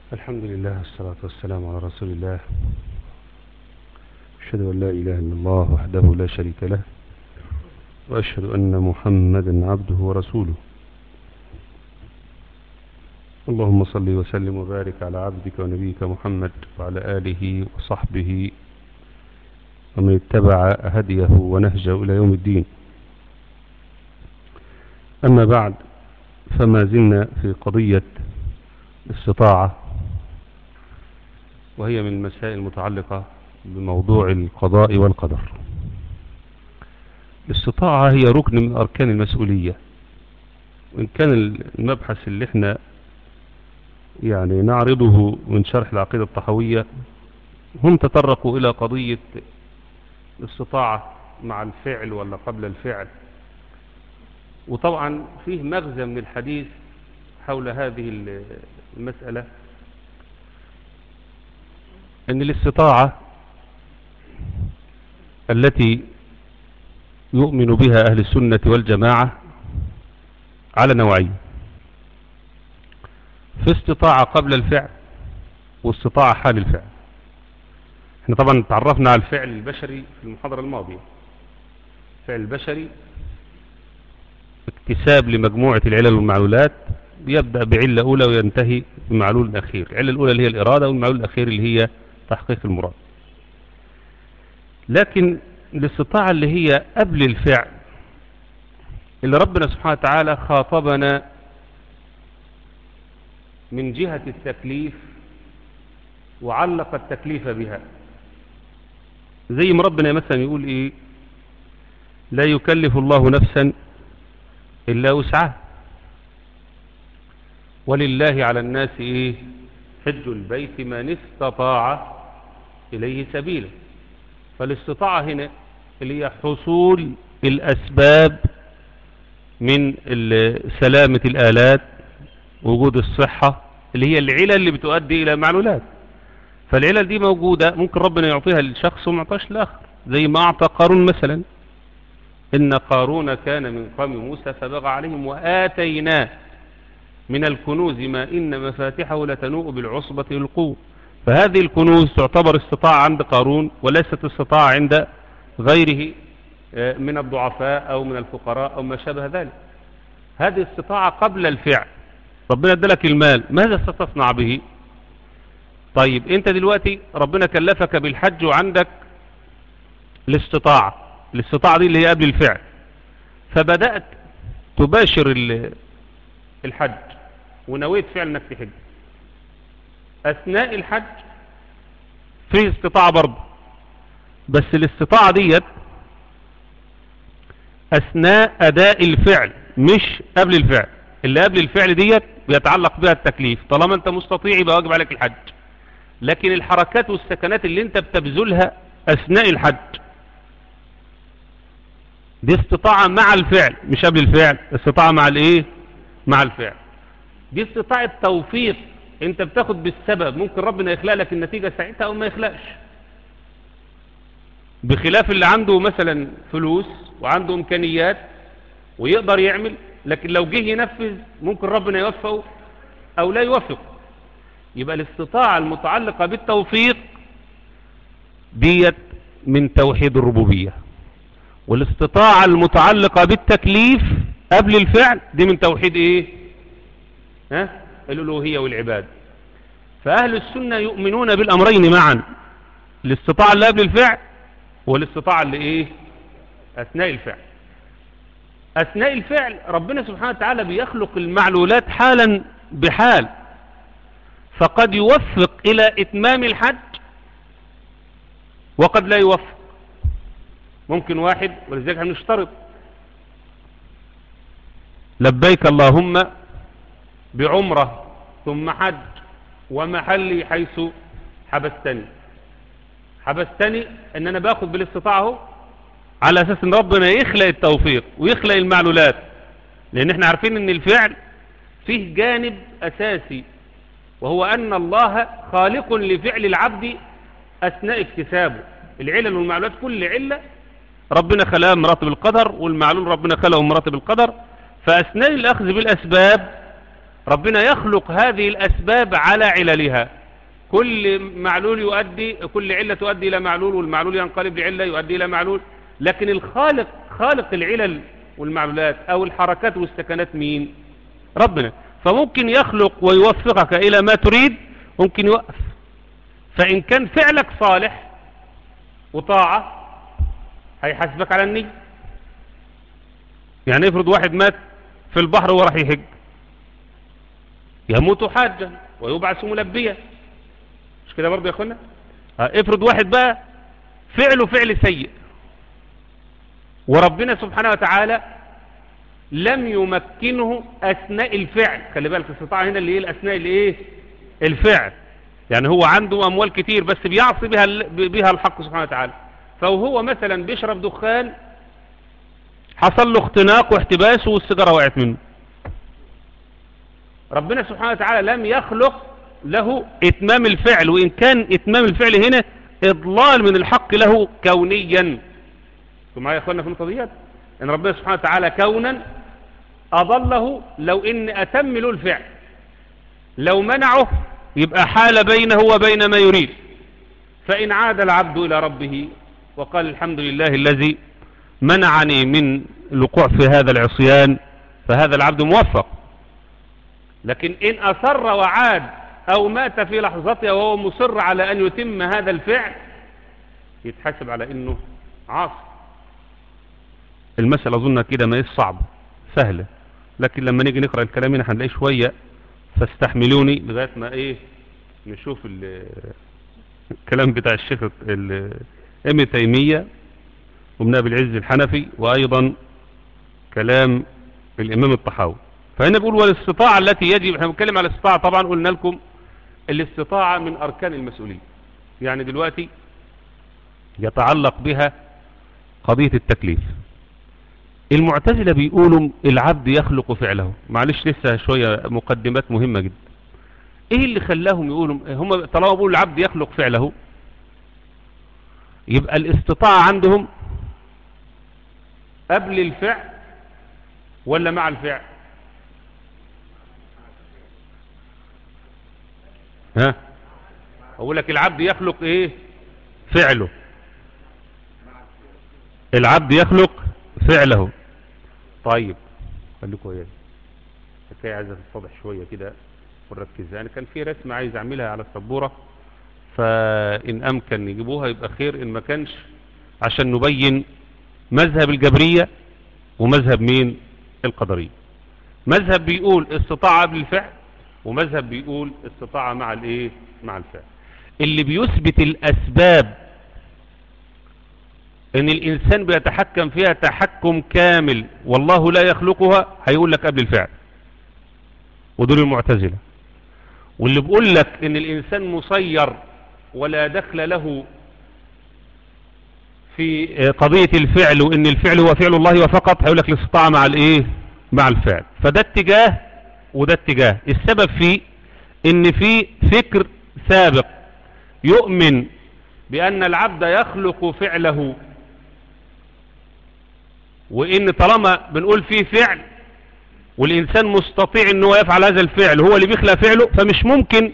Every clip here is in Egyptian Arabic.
الحمد لله والصلاة والسلام على رسول الله أشهد أن لا إله إلا الله وحده لا شريك له وأشهد أن محمدا عبده ورسوله اللهم صل وسلم وبارك على عبدك ونبيك محمد وعلى آله وصحبه ومن اتبع هديه ونهجه إلى يوم الدين أما بعد فما زلنا في قضية الاستطاعة وهي من المسائل المتعلقة بموضوع القضاء والقدر الاستطاعة هي ركن من أركان المسؤولية وإن كان المبحث اللي احنا يعني نعرضه من شرح العقيدة الطحوية هم تطرقوا إلى قضية الاستطاعة مع الفعل ولا قبل الفعل وطبعا فيه مغزى من الحديث حول هذه المسألة أن الاستطاعة التي يؤمن بها أهل السنة والجماعة على نوعين في استطاعة قبل الفعل واستطاعة حال الفعل احنا طبعا تعرفنا على الفعل البشري في المحاضرة الماضية الفعل البشري اكتساب لمجموعة العلل والمعلولات يبدأ بعلة أولى وينتهي بمعلول أخير العلة الأولى اللي هي الإرادة والمعلول الأخير اللي هي تحقيق المراد لكن الاستطاعة اللي هي قبل الفعل اللي ربنا سبحانه وتعالى خاطبنا من جهة التكليف وعلق التكليف بها زي ما ربنا مثلا يقول ايه لا يكلف الله نفسا إلا وسعها ولله على الناس ايه حج البيت من استطاع إليه سبيلا فالاستطاعة هنا اللي هي حصول الأسباب من سلامة الآلات وجود الصحة اللي هي العلل اللي بتؤدي إلى معلولات فالعلل دي موجودة ممكن ربنا يعطيها للشخص وما يعطيهاش لآخر زي ما أعطى قارون مثلا إن قارون كان من قوم موسى فبغى عليهم وآتيناه من الكنوز ما إن مفاتحه لتنوء بالعصبة القوة فهذه الكنوز تعتبر استطاعة عند قارون وليست استطاعة عند غيره من الضعفاء أو من الفقراء أو ما شابه ذلك هذه استطاعة قبل الفعل ربنا ادلك المال ماذا ستصنع به طيب انت دلوقتي ربنا كلفك بالحج وعندك الاستطاعة الاستطاعة دي اللي هي قبل الفعل فبدأت تباشر الحج ونويت فعل انك تحج اثناء الحج في استطاعة برضه بس الاستطاعة ديت اثناء اداء الفعل مش قبل الفعل اللي قبل الفعل ديت بيتعلق بها التكليف طالما انت مستطيع يبقى واجب عليك الحج لكن الحركات والسكنات اللي انت بتبذلها اثناء الحج دي استطاعة مع الفعل مش قبل الفعل استطاعة مع الايه مع الفعل دي استطاعة توفيق انت بتاخد بالسبب ممكن ربنا يخلق لك النتيجة ساعتها او ما يخلقش بخلاف اللي عنده مثلا فلوس وعنده امكانيات ويقدر يعمل لكن لو جه ينفذ ممكن ربنا يوفقه او لا يوفقه يبقى الاستطاعة المتعلقة بالتوفيق ديت من توحيد الربوبية والاستطاعة المتعلقة بالتكليف قبل الفعل دي من توحيد ايه ها الالوهية والعباد فاهل السنة يؤمنون بالامرين معا الاستطاعة اللي قبل الفعل والاستطاعة اللي ايه اثناء الفعل اثناء الفعل ربنا سبحانه وتعالى بيخلق المعلولات حالا بحال فقد يوفق الى اتمام الحج وقد لا يوفق ممكن واحد ولذلك احنا نشترط لبيك اللهم بعمرة ثم حج ومحلي حيث حبستني حبستني ان انا باخد بالاستطاعة على اساس ان ربنا يخلق التوفيق ويخلق المعلولات لان احنا عارفين ان الفعل فيه جانب اساسي وهو ان الله خالق لفعل العبد اثناء اكتسابه العلل والمعلولات كل علة ربنا خلقها مراتب القدر والمعلول ربنا خلقه مراتب القدر فأثناء الأخذ بالأسباب ربنا يخلق هذه الأسباب على عللها كل معلول يؤدي كل علة تؤدي إلى معلول والمعلول ينقلب لعلة يؤدي إلى معلول لكن الخالق خالق العلل والمعلولات أو الحركات والسكنات مين ربنا فممكن يخلق ويوفقك إلى ما تريد ممكن يوقف فإن كان فعلك صالح وطاعة هيحاسبك على النية يعني افرض واحد مات في البحر وراح يهج يموت حاجا ويبعث ملبيا مش كده برضه يا اخوانا افرض واحد بقى فعله فعل سيء وربنا سبحانه وتعالى لم يمكنه اثناء الفعل خلي بالك الاستطاعه هنا اللي هي اثناء الايه الفعل يعني هو عنده اموال كتير بس بيعصي بها بها الحق سبحانه وتعالى فهو مثلا بيشرب دخان حصل له اختناق واحتباس والسيجاره وقعت منه ربنا سبحانه وتعالى لم يخلق له اتمام الفعل وان كان اتمام الفعل هنا اضلال من الحق له كونيا انتوا معايا يا اخوانا في النقطه ديت ان ربنا سبحانه وتعالى كونا اضله لو ان اتم له الفعل لو منعه يبقى حال بينه وبين ما يريد فان عاد العبد الى ربه وقال الحمد لله الذي منعني من الوقوع في هذا العصيان فهذا العبد موفق لكن إن أصر وعاد أو مات في لحظتها وهو مصر على أن يتم هذا الفعل يتحاسب على أنه عاصي المسألة أظن كده ما صعب سهلة لكن لما نيجي نقرأ الكلام هنا هنلاقيه شوية فاستحملوني لغاية ما إيه نشوف الكلام بتاع الشيخ ابن تيمية وابن أبي العز الحنفي وأيضا كلام الإمام الطحاوي فهنا بيقول والاستطاعة التي يجب احنا بنتكلم على الاستطاعة طبعا قلنا لكم الاستطاعة من أركان المسؤولية يعني دلوقتي يتعلق بها قضية التكليف المعتزلة بيقولوا العبد يخلق فعله معلش لسه شوية مقدمات مهمة جدا ايه اللي خلاهم يقولوا هم طالما بيقولوا العبد يخلق فعله يبقى الاستطاعة عندهم قبل الفعل ولا مع الفعل ها اقول لك العبد يخلق ايه فعله العبد يخلق فعله طيب خليكم وياي الحكايه عايزه تتضح شويه كده ونركز يعني كان في رسمه عايز اعملها على السبوره فان امكن نجيبوها يبقى خير ان ما كانش عشان نبين مذهب الجبريه ومذهب مين القدريه مذهب بيقول استطاع قبل الفعل ومذهب بيقول استطاعة مع الايه مع الفعل اللي بيثبت الاسباب ان الانسان بيتحكم فيها تحكم كامل والله لا يخلقها هيقول لك قبل الفعل ودول المعتزلة واللي بيقول لك ان الانسان مسير ولا دخل له في قضية الفعل وان الفعل هو فعل الله وفقط هيقول لك الاستطاعة مع الايه مع الفعل فده اتجاه وده اتجاه السبب فيه ان في فكر سابق يؤمن بان العبد يخلق فعله وان طالما بنقول فيه فعل والانسان مستطيع ان هو يفعل هذا الفعل هو اللي بيخلق فعله فمش ممكن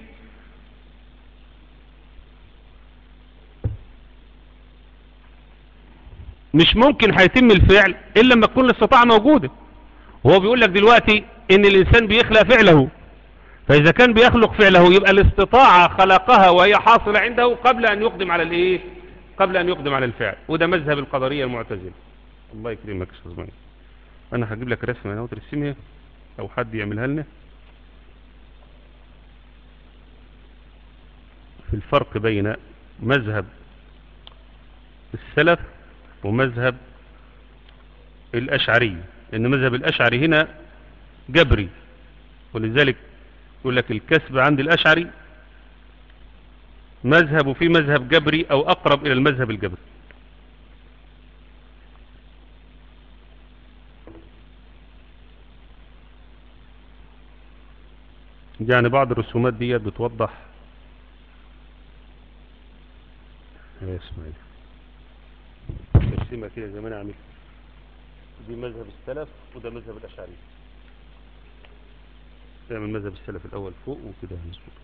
مش ممكن هيتم الفعل الا لما تكون الاستطاعة موجودة هو بيقول لك دلوقتي ان الانسان بيخلق فعله فاذا كان بيخلق فعله يبقى الاستطاعة خلقها وهي حاصلة عنده قبل ان يقدم على الايه قبل ان يقدم على الفعل وده مذهب القدرية المعتزلة الله يكرمك يا استاذ انا هجيب لك رسمة انا وترسمها او حد يعملها لنا في الفرق بين مذهب السلف ومذهب الأشعري لأن مذهب الأشعري هنا جبري ولذلك يقول لك الكسب عند الأشعري مذهب في مذهب جبري أو أقرب إلى المذهب الجبري يعني بعض الرسومات دي بتوضح يا اسماعيل ترسيمة كده زي ما انا عملت دي مذهب السلف وده مذهب الاشعري اعمل مذهب السلف الأول فوق وكده هنظبط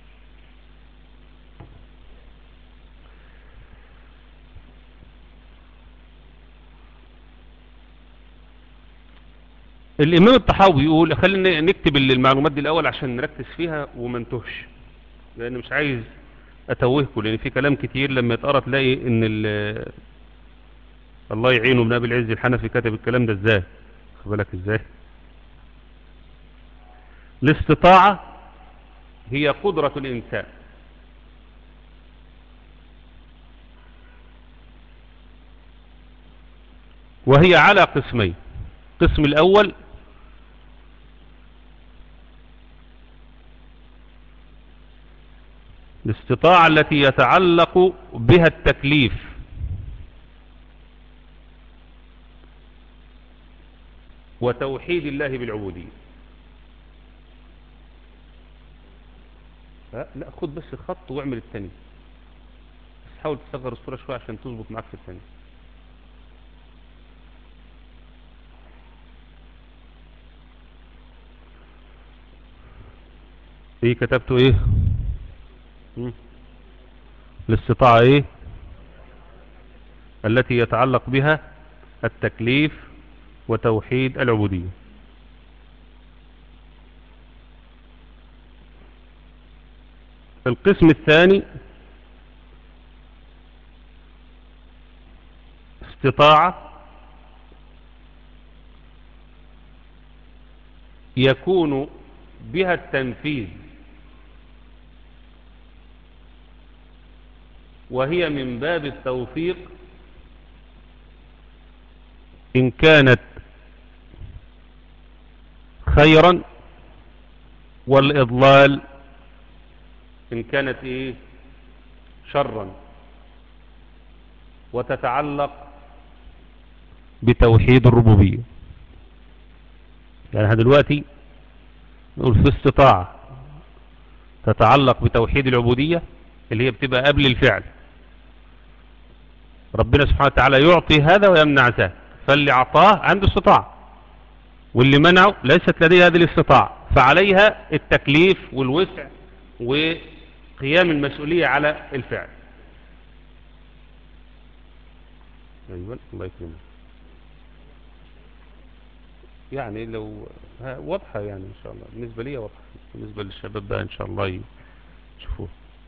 الإمام الطحاوي بيقول خلينا نكتب المعلومات دي الأول عشان نركز فيها وما نتوهش لأن مش عايز أتوهكم لأن في كلام كتير لما يتقرأ تلاقي إن ال- الله يعينه ابن أبي العز الحنفي كتب الكلام ده إزاي خد بالك إزاي الاستطاعة هي قدرة الإنسان وهي على قسمين القسم الأول الاستطاعة التي يتعلق بها التكليف وتوحيد الله بالعبودية لا لا، خد بس الخط واعمل الثاني بس حاول تصغر الصورة شوية عشان تظبط معاك في الثاني ايه كتبته ايه مم. الاستطاعة ايه التي يتعلق بها التكليف وتوحيد العبودية القسم الثاني استطاعة يكون بها التنفيذ وهي من باب التوفيق إن كانت خيرا والإضلال إن كانت إيه شرا وتتعلق بتوحيد الربوبية يعني احنا دلوقتي نقول في استطاعة تتعلق بتوحيد العبودية اللي هي بتبقى قبل الفعل ربنا سبحانه وتعالى يعطي هذا ويمنع ذاك فاللي أعطاه عنده استطاعة واللي منعه ليست لديه هذه الاستطاعة فعليها التكليف والوسع وقيام المسؤولية على الفعل أيوة الله يكرمك يعني لو ها- واضحة يعني إن شاء الله بالنسبة لي واضحة بالنسبة للشباب بقى إن شاء الله يشوفوها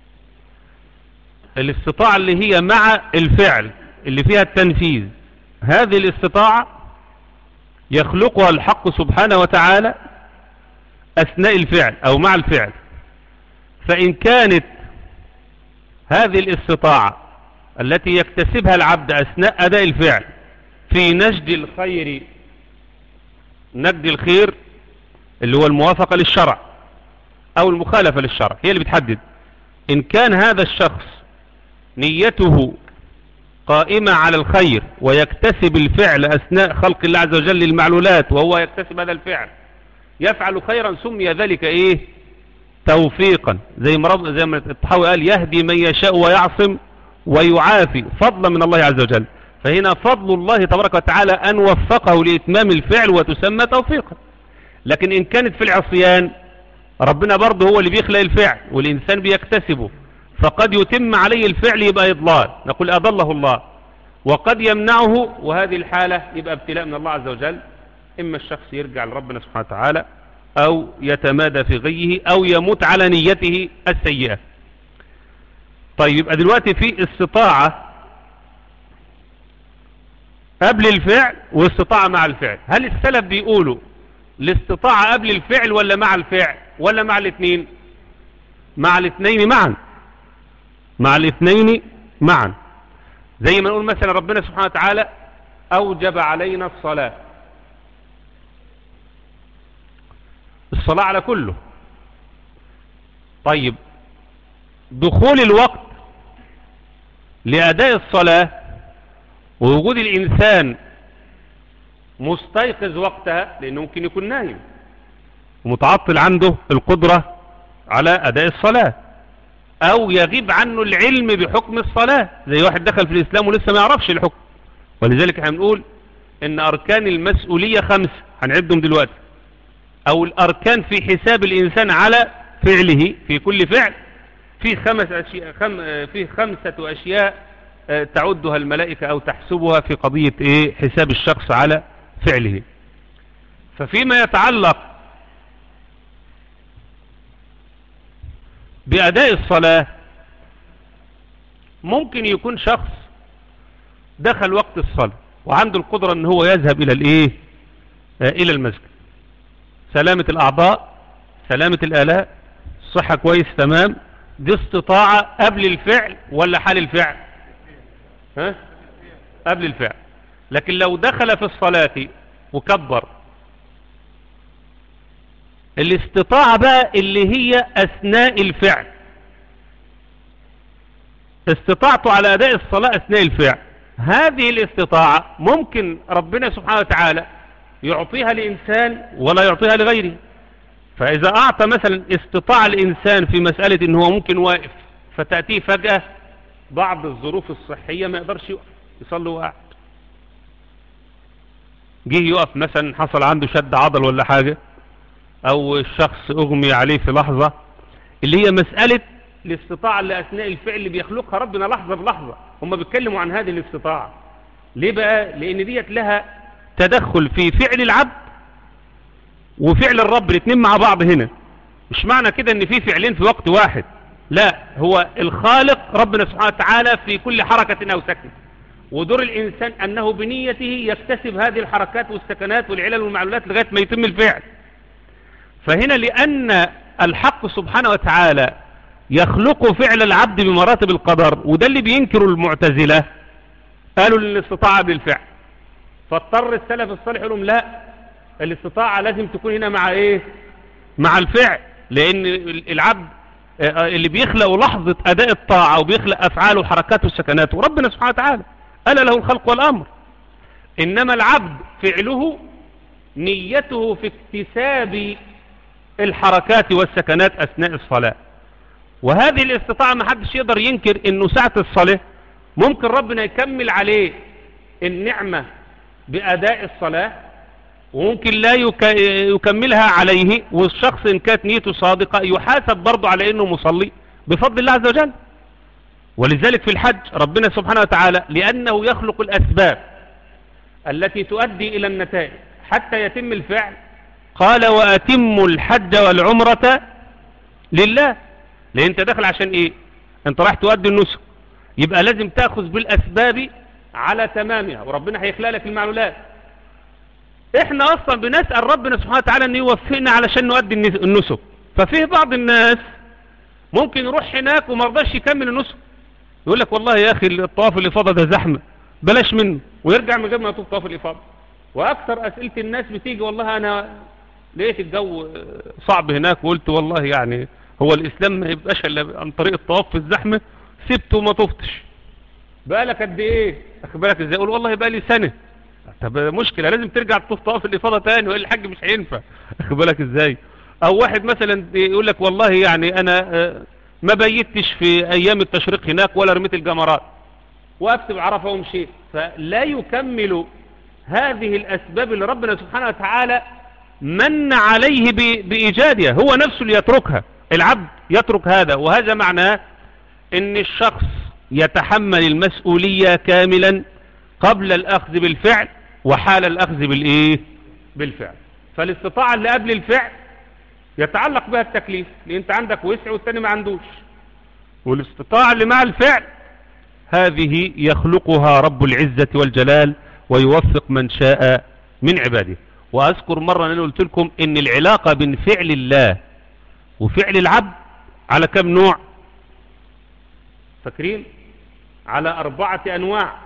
الاستطاعة اللي هي مع الفعل اللي فيها التنفيذ هذه الاستطاعة يخلقها الحق سبحانه وتعالى أثناء الفعل أو مع الفعل فإن كانت هذه الاستطاعة التي يكتسبها العبد أثناء أداء الفعل في نجد الخير نجد الخير اللي هو الموافقة للشرع أو المخالفة للشرع هي اللي بتحدد إن كان هذا الشخص نيته قائمة على الخير ويكتسب الفعل أثناء خلق الله عز وجل للمعلولات وهو يكتسب هذا الفعل يفعل خيرا سمي ذلك إيه توفيقا زي ما رب زي ما الطحاوي قال يهدي من يشاء ويعصم ويعافي فضلا من الله عز وجل فهنا فضل الله تبارك وتعالى أن وفقه لإتمام الفعل وتسمى توفيقا لكن إن كانت في العصيان ربنا برضه هو اللي بيخلق الفعل والإنسان بيكتسبه فقد يتم عليه الفعل يبقى إضلال نقول أضله الله وقد يمنعه وهذه الحالة يبقى ابتلاء من الله عز وجل إما الشخص يرجع لربنا سبحانه وتعالى أو يتمادى في غيه أو يموت على نيته السيئة طيب يبقى دلوقتي في استطاعة قبل الفعل واستطاعة مع الفعل هل السلف بيقولوا الاستطاعة قبل الفعل ولا مع الفعل ولا مع الاثنين مع الاثنين معا مع الاثنين معا زي ما نقول مثلا ربنا سبحانه وتعالى أوجب علينا الصلاة الصلاة على كله طيب دخول الوقت لأداء الصلاة ووجود الإنسان مستيقظ وقتها لأنه ممكن يكون نايم ومتعطل عنده القدرة على أداء الصلاة أو يغيب عنه العلم بحكم الصلاة زي واحد دخل في الإسلام ولسه ما يعرفش الحكم ولذلك احنا بنقول إن أركان المسؤولية خمسة هنعدهم دلوقتي او الاركان في حساب الانسان على فعله في كل فعل في خمس أشياء خم في خمسة اشياء آه، تعدها الملائكة او تحسبها في قضية ايه حساب الشخص على فعله ففيما يتعلق بأداء الصلاة ممكن يكون شخص دخل وقت الصلاة وعنده القدرة ان هو يذهب الى الايه آه، الى المسجد سلامة الاعضاء سلامة الالاء صحة كويس تمام دي استطاعة قبل الفعل ولا حال الفعل ها قبل الفعل لكن لو دخل في الصلاة وكبر الاستطاعة بقى اللي هي اثناء الفعل استطاعته على اداء الصلاة اثناء الفعل هذه الاستطاعة ممكن ربنا سبحانه وتعالى يعطيها لإنسان ولا يعطيها لغيره فإذا أعطى مثلا استطاع الإنسان في مسألة إن هو ممكن واقف فتأتيه فجأة بعض الظروف الصحية ما يقدرش يقف يصلي وقاعد جه يقف مثلا حصل عنده شد عضل ولا حاجة أو الشخص أغمي عليه في لحظة اللي هي مسألة الاستطاعة اللي أثناء الفعل اللي بيخلقها ربنا لحظة بلحظة هم بيتكلموا عن هذه الاستطاعة ليه بقى لأن ديت لها تدخل في فعل العبد وفعل الرب الاثنين مع بعض هنا مش معنى كده ان في فعلين في وقت واحد لا هو الخالق ربنا سبحانه وتعالى في كل حركة او سكن ودور الانسان انه بنيته يكتسب هذه الحركات والسكنات والعلل والمعلولات لغاية ما يتم الفعل فهنا لان الحق سبحانه وتعالى يخلق فعل العبد بمراتب القدر وده اللي بينكروا المعتزلة قالوا للاستطاعة بالفعل فاضطر السلف الصالح لهم لا الاستطاعة لازم تكون هنا مع ايه مع الفعل لان العبد اللي بيخلق لحظة اداء الطاعة وبيخلق افعاله وحركاته وسكناته ربنا سبحانه وتعالى ألا له الخلق والامر انما العبد فعله نيته في اكتساب الحركات والسكنات اثناء الصلاة وهذه الاستطاعة ما حدش يقدر ينكر انه ساعة الصلاة ممكن ربنا يكمل عليه النعمة بأداء الصلاة وممكن لا يكملها عليه والشخص إن كانت نيته صادقة يحاسب برضه على أنه مصلي بفضل الله عز وجل ولذلك في الحج ربنا سبحانه وتعالى لأنه يخلق الأسباب التي تؤدي إلى النتائج حتى يتم الفعل قال وأتم الحج والعمرة لله لأن انت داخل عشان ايه انت راح تؤدي النسك يبقى لازم تأخذ بالأسباب على تمامها وربنا هيخلق لك المعلولات احنا اصلا بنسأل ربنا سبحانه وتعالى ان يوفقنا علشان نؤدي النسك ففيه بعض الناس ممكن يروح هناك وما رضاش يكمل النسك يقول لك والله يا اخي الطواف الافاضه ده زحمه بلاش منه ويرجع من غير ما يطوف طواف الافاضه واكثر اسئله الناس بتيجي والله انا لقيت الجو صعب هناك وقلت والله يعني هو الاسلام ما يبقاش الا عن طريق الطواف في الزحمه سبته وما طفتش بقالك قد ايه اخد بالك ازاي اقول والله بقى لي سنه طب مشكله لازم ترجع تطوف طواف الافاضه تاني ولا الحج مش هينفع اخد بالك ازاي او واحد مثلا يقول لك والله يعني انا ما بيتش في ايام التشريق هناك ولا رميت الجمرات وقفت بعرفه ومشيت فلا يكمل هذه الاسباب اللي ربنا سبحانه وتعالى من عليه بايجادها هو نفسه اللي يتركها العبد يترك هذا وهذا معناه ان الشخص يتحمل المسؤولية كاملا قبل الاخذ بالفعل وحال الاخذ بالايه بالفعل فالاستطاعة اللي قبل الفعل يتعلق بها التكليف لان انت عندك وسع والتاني ما عندوش والاستطاعة اللي مع الفعل هذه يخلقها رب العزة والجلال ويوفق من شاء من عباده واذكر مرة انا قلت لكم ان العلاقة بين فعل الله وفعل العبد على كم نوع فاكرين على أربعة أنواع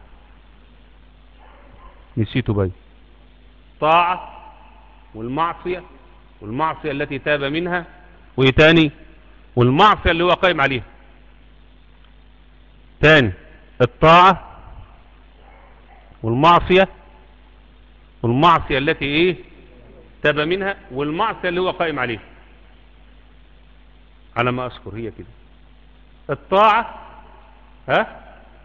نسيته باي طاعة والمعصية والمعصية التي تاب منها وإيه تاني والمعصية اللي هو قائم عليها تاني الطاعة والمعصية والمعصية التي ايه تاب منها والمعصية اللي هو قائم عليها على ما أذكر هي كده الطاعة ها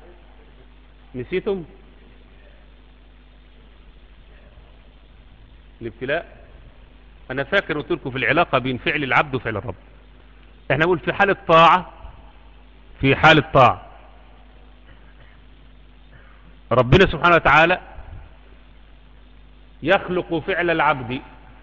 نسيتم الابتلاء انا فاكر قلت لكم في العلاقة بين فعل العبد وفعل الرب احنا نقول في حالة طاعة في حالة طاعة ربنا سبحانه وتعالى يخلق فعل العبد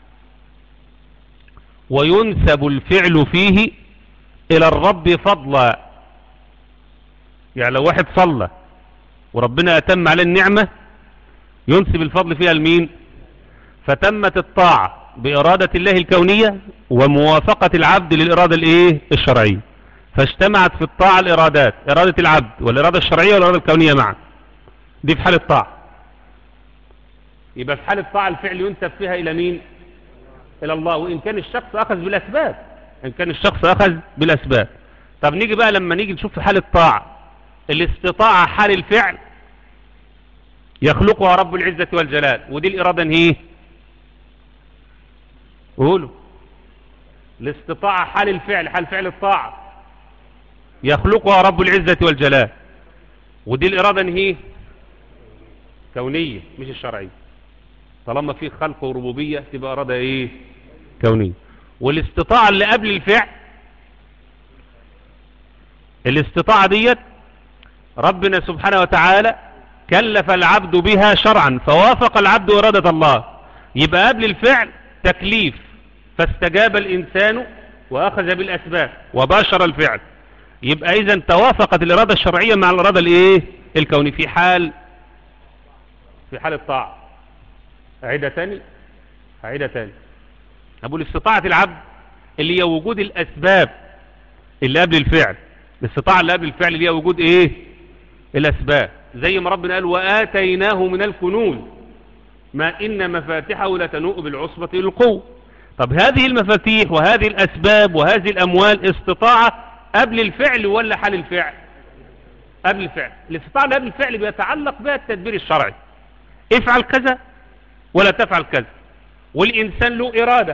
وينسب الفعل فيه الى الرب فضلا يعني لو واحد صلى وربنا اتم عليه النعمة ينسب الفضل فيها لمين فتمت الطاعة بإرادة الله الكونية وموافقة العبد للإرادة الإيه الشرعية فاجتمعت في الطاعة الإرادات إرادة العبد والإرادة الشرعية والإرادة الكونية معا دي في حال الطاعة يبقى في حال الطاعة الفعل ينسب فيها إلى مين إلى الله وإن كان الشخص أخذ بالأسباب إن كان الشخص أخذ بالأسباب طب نيجي بقى لما نيجي نشوف في حال الطاعة الاستطاعة حال الفعل يخلقها رب العزة والجلال ودي الإرادة هي قولوا الاستطاعة حال الفعل حال فعل الطاعة يخلقها رب العزة والجلال ودي الإرادة هي كونية مش الشرعية طالما في خلق وربوبية تبقى إرادة ايه كونية والاستطاعة اللي قبل الفعل الاستطاعة ديت ربنا سبحانه وتعالى كلف العبد بها شرعا فوافق العبد إرادة الله يبقى قبل الفعل تكليف فاستجاب الإنسان وأخذ بالأسباب وباشر الفعل يبقى إذا توافقت الإرادة الشرعية مع الإرادة الإيه الكوني في حال في حال الطاعة عيدة تاني عيدة تاني أقول استطاعة العبد اللي هي وجود الأسباب اللي قبل الفعل الاستطاعة اللي قبل الفعل اللي هي وجود إيه الأسباب زي ما ربنا قال وآتيناه من الكنوز ما إن مفاتحه لتنوء بالعصبة للقوة طب هذه المفاتيح وهذه الأسباب وهذه الأموال استطاعة قبل الفعل ولا حال الفعل قبل الفعل الاستطاعة اللي قبل الفعل بيتعلق بها التدبير الشرعي افعل كذا ولا تفعل كذا والإنسان له إرادة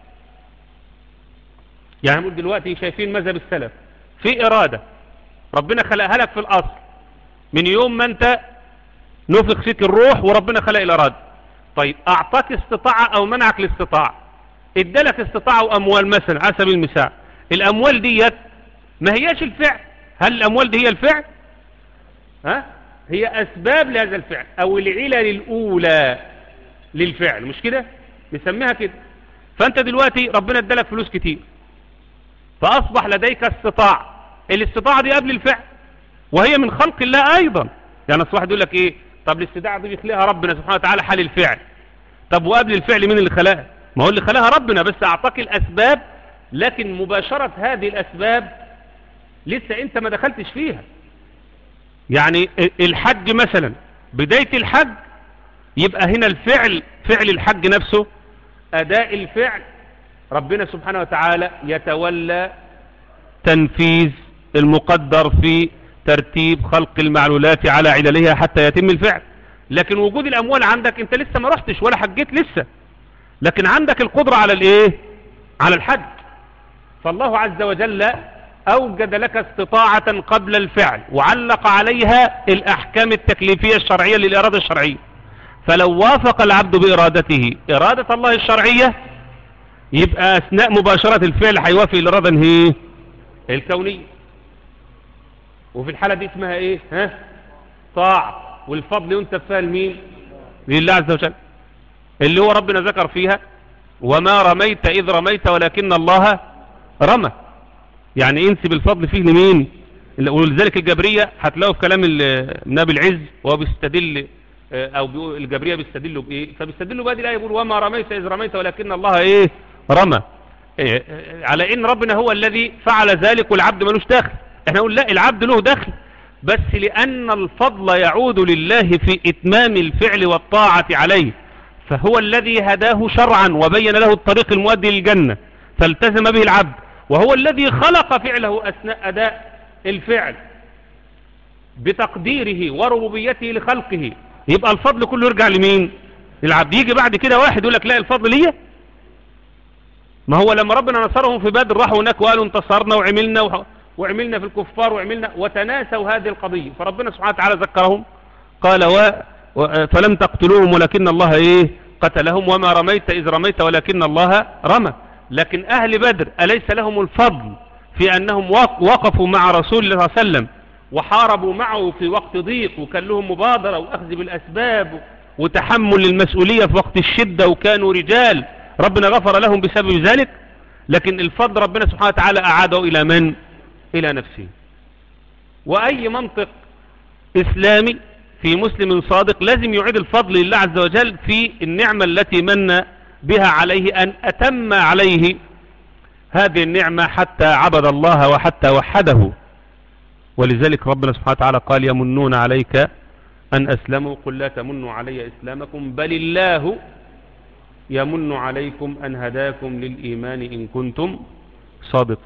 يعني نقول دلوقتي شايفين مذهب السلف في إرادة ربنا خلقها لك في الأصل من يوم ما انت نفخ فيك الروح وربنا خلق الإرادة طيب أعطاك استطاعة أو منعك الاستطاعة ادالك استطاعة وأموال مثلا على سبيل المثال الأموال ديت ما هياش الفعل هل الأموال دي هي الفعل ها هي أسباب لهذا الفعل أو العلل الأولى للفعل مش كده نسميها كده فأنت دلوقتي ربنا ادالك فلوس كتير فأصبح لديك استطاعة الاستطاعة دي قبل الفعل وهي من خلق الله أيضا يعني أصل واحد يقول لك إيه طب الاستطاعة دي بيخلقها ربنا سبحانه وتعالى حال الفعل طب وقبل الفعل مين اللي خلقها ما هو اللي خلقها ربنا بس أعطاك الأسباب لكن مباشرة هذه الأسباب لسه أنت ما دخلتش فيها يعني الحج مثلا بداية الحج يبقى هنا الفعل فعل الحج نفسه أداء الفعل ربنا سبحانه وتعالى يتولى تنفيذ المقدر في ترتيب خلق المعلولات على عللها حتى يتم الفعل لكن وجود الأموال عندك انت لسه ما رحتش ولا حجيت لسه لكن عندك القدرة على الايه على الحج فالله عز وجل أوجد لك استطاعة قبل الفعل وعلق عليها الأحكام التكليفية الشرعية للإرادة الشرعية فلو وافق العبد بإرادته إرادة الله الشرعية يبقى أثناء مباشرة الفعل هيوافق الإرادة هي الكونية وفي الحالة دي اسمها ايه ها طاعة والفضل ينسب فيها لمين لله عز وجل اللي هو ربنا ذكر فيها وما رميت إذ رميت ولكن الله رمى يعني انسب الفضل فيه لمين ولذلك الجبرية هتلاقوا في كلام النبي العز وهو بيستدل او بيقول الجبرية بيستدلوا بايه فبيستدلوا بقى دي الايه يقول وما رميت اذ رميت ولكن الله ايه رمى إيه على ان ربنا هو الذي فعل ذلك والعبد ملوش دخل احنا نقول لا العبد له دخل بس لان الفضل يعود لله في اتمام الفعل والطاعة عليه فهو الذي هداه شرعا وبين له الطريق المؤدي للجنة فالتزم به العبد وهو الذي خلق فعله أثناء أداء الفعل بتقديره وربوبيته لخلقه يبقى الفضل كله يرجع لمين للعبد يجي بعد كده واحد يقول لك لا الفضل ليه ما هو لما ربنا نصرهم في بدر راحوا هناك وقالوا انتصرنا وعملنا وح... وعملنا في الكفار وعملنا وتناسوا هذه القضية فربنا سبحانه وتعالى ذكرهم قال و... و... فلم تقتلوهم ولكن الله ايه قتلهم وما رميت إذ رميت ولكن الله رمى لكن أهل بدر أليس لهم الفضل في أنهم وقفوا مع رسول الله صلى الله عليه وسلم وحاربوا معه في وقت ضيق وكان لهم مبادرة وأخذ بالأسباب وتحمل المسؤولية في وقت الشدة وكانوا رجال ربنا غفر لهم بسبب ذلك لكن الفضل ربنا سبحانه وتعالى أعاده إلى من؟ إلى نفسه وأي منطق إسلامي في مسلم صادق لازم يعيد الفضل لله عز وجل في النعمة التي من بها عليه أن أتم عليه هذه النعمة حتى عبد الله وحتى وحده ولذلك ربنا سبحانه وتعالى قال يمنون عليك أن أسلموا قل لا تمنوا علي إسلامكم بل الله يمن عليكم أن هداكم للإيمان إن كنتم صادقين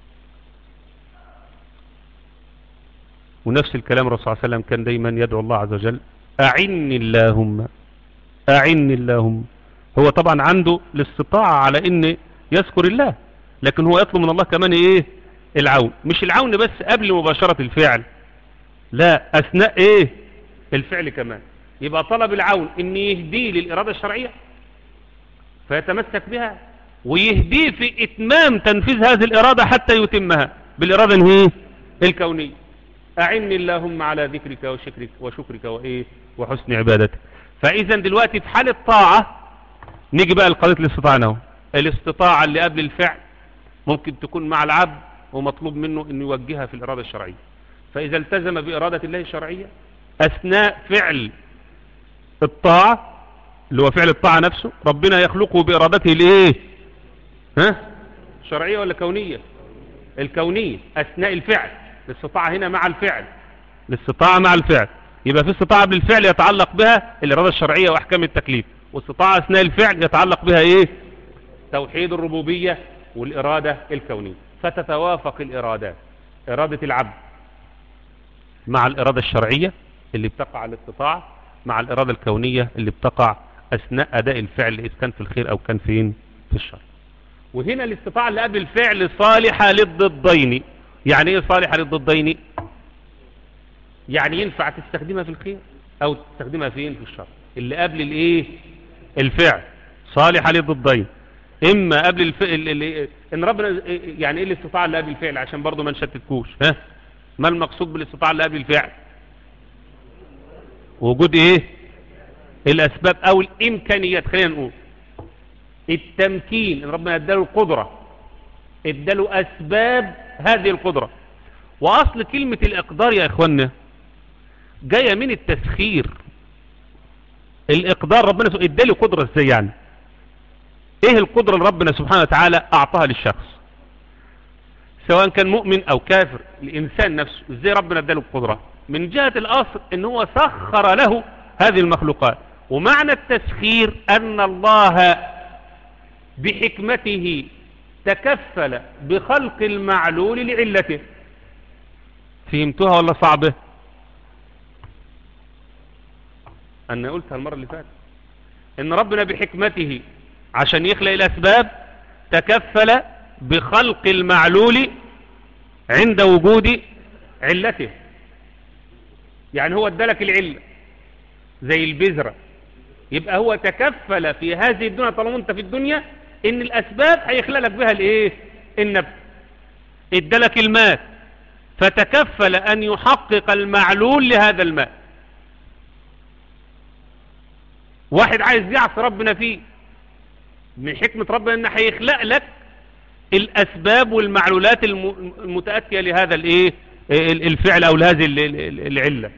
ونفس الكلام الرسول صلى الله عليه وسلم كان دايما يدعو الله عز وجل أعني اللهم أعني اللهم هو طبعا عنده الاستطاعة على ان يذكر الله لكن هو يطلب من الله كمان ايه العون مش العون بس قبل مباشرة الفعل لا اثناء ايه الفعل كمان يبقى طلب العون ان يهديه للارادة الشرعية فيتمسك بها ويهديه في اتمام تنفيذ هذه الارادة حتى يتمها بالارادة هي الكونية اعني اللهم على ذكرك وشكرك وشكرك وايه وحسن عبادتك فاذا دلوقتي في حال الطاعة نيجي بقى لقضية الاستطاعة اهو الاستطاعة اللي قبل الفعل ممكن تكون مع العبد ومطلوب منه انه يوجهها في الارادة الشرعية فاذا التزم بارادة الله الشرعية اثناء فعل الطاعة اللي هو فعل الطاعة نفسه ربنا يخلقه بارادته الايه ها شرعية ولا كونية الكونية اثناء الفعل الاستطاعة هنا مع الفعل الاستطاعة مع الفعل يبقى في استطاعة بالفعل يتعلق بها الارادة الشرعية واحكام التكليف واستطاعة اثناء الفعل يتعلق بها ايه توحيد الربوبية والارادة الكونية فتتوافق الارادات ارادة العبد مع الارادة الشرعية اللي بتقع على الاستطاعة مع الارادة الكونية اللي بتقع اثناء اداء الفعل اذا كان في الخير او كان فين في الشر وهنا الاستطاعة اللي قبل الفعل صالحة للضدين يعني ايه صالحة للضدين يعني ينفع تستخدمها في الخير او تستخدمها فين في الشر اللي قبل الايه الفعل صالحة للضدين اما قبل الفعل اللي ان ربنا يعني ايه الاستطاعة اللي قبل الفعل عشان برضو ما نشتتكوش ها ما المقصود بالاستطاعة اللي قبل الفعل وجود ايه الاسباب او الامكانيات خلينا نقول التمكين ان ربنا اداله القدرة اداله اسباب هذه القدرة واصل كلمة الاقدار يا اخوانا جاية من التسخير الاقدار ربنا اداله قدرة ازاي يعني ايه القدرة اللي ربنا سبحانه وتعالى اعطاها للشخص سواء كان مؤمن او كافر الانسان نفسه ازاي ربنا اداله القدرة من جهة الاصل ان هو سخر له هذه المخلوقات ومعنى التسخير ان الله بحكمته تكفل بخلق المعلول لعلته فهمتوها ولا صعبة انا قلتها المرة اللي فاتت ان ربنا بحكمته عشان يخلق الاسباب تكفل بخلق المعلول عند وجود علته يعني هو ادالك العلة زي البذرة يبقى هو تكفل في هذه الدنيا طالما انت في الدنيا ان الاسباب هيخلق لك بها الايه النبت ادالك الماء فتكفل ان يحقق المعلول لهذا الماء واحد عايز يعصي ربنا فيه من حكمة ربنا ان هيخلق لك الاسباب والمعلولات المتأتية لهذا الايه الفعل او لهذه العلة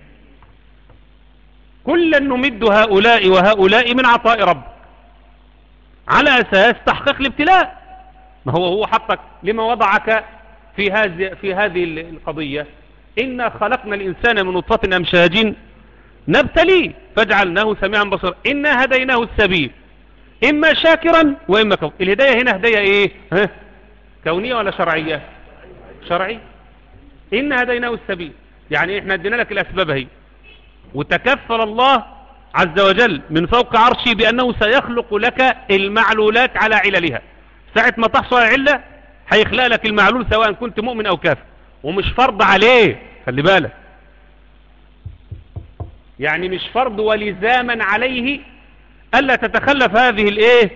كلا نمد هؤلاء وهؤلاء من عطاء رب على اساس تحقيق الابتلاء ما هو هو حطك لما وضعك في هذه في هذه القضية إنا خلقنا الإنسان من نطفة أمشاج نبتليه فجعلناه سميعا بصيرا إنا هديناه السبيل إما شاكرا وإما كفور الهداية هنا هداية إيه ها؟ كونية ولا شرعية شرعية إنا هديناه السبيل يعني إحنا ادينا لك الأسباب هي وتكفل الله عز وجل من فوق عرشه بأنه سيخلق لك المعلولات على عللها ساعة ما تحصل علة هيخلق لك المعلول سواء كنت مؤمن أو كافر ومش فرض عليه خلي بالك يعني مش فرض ولزاما عليه ألا تتخلف هذه الايه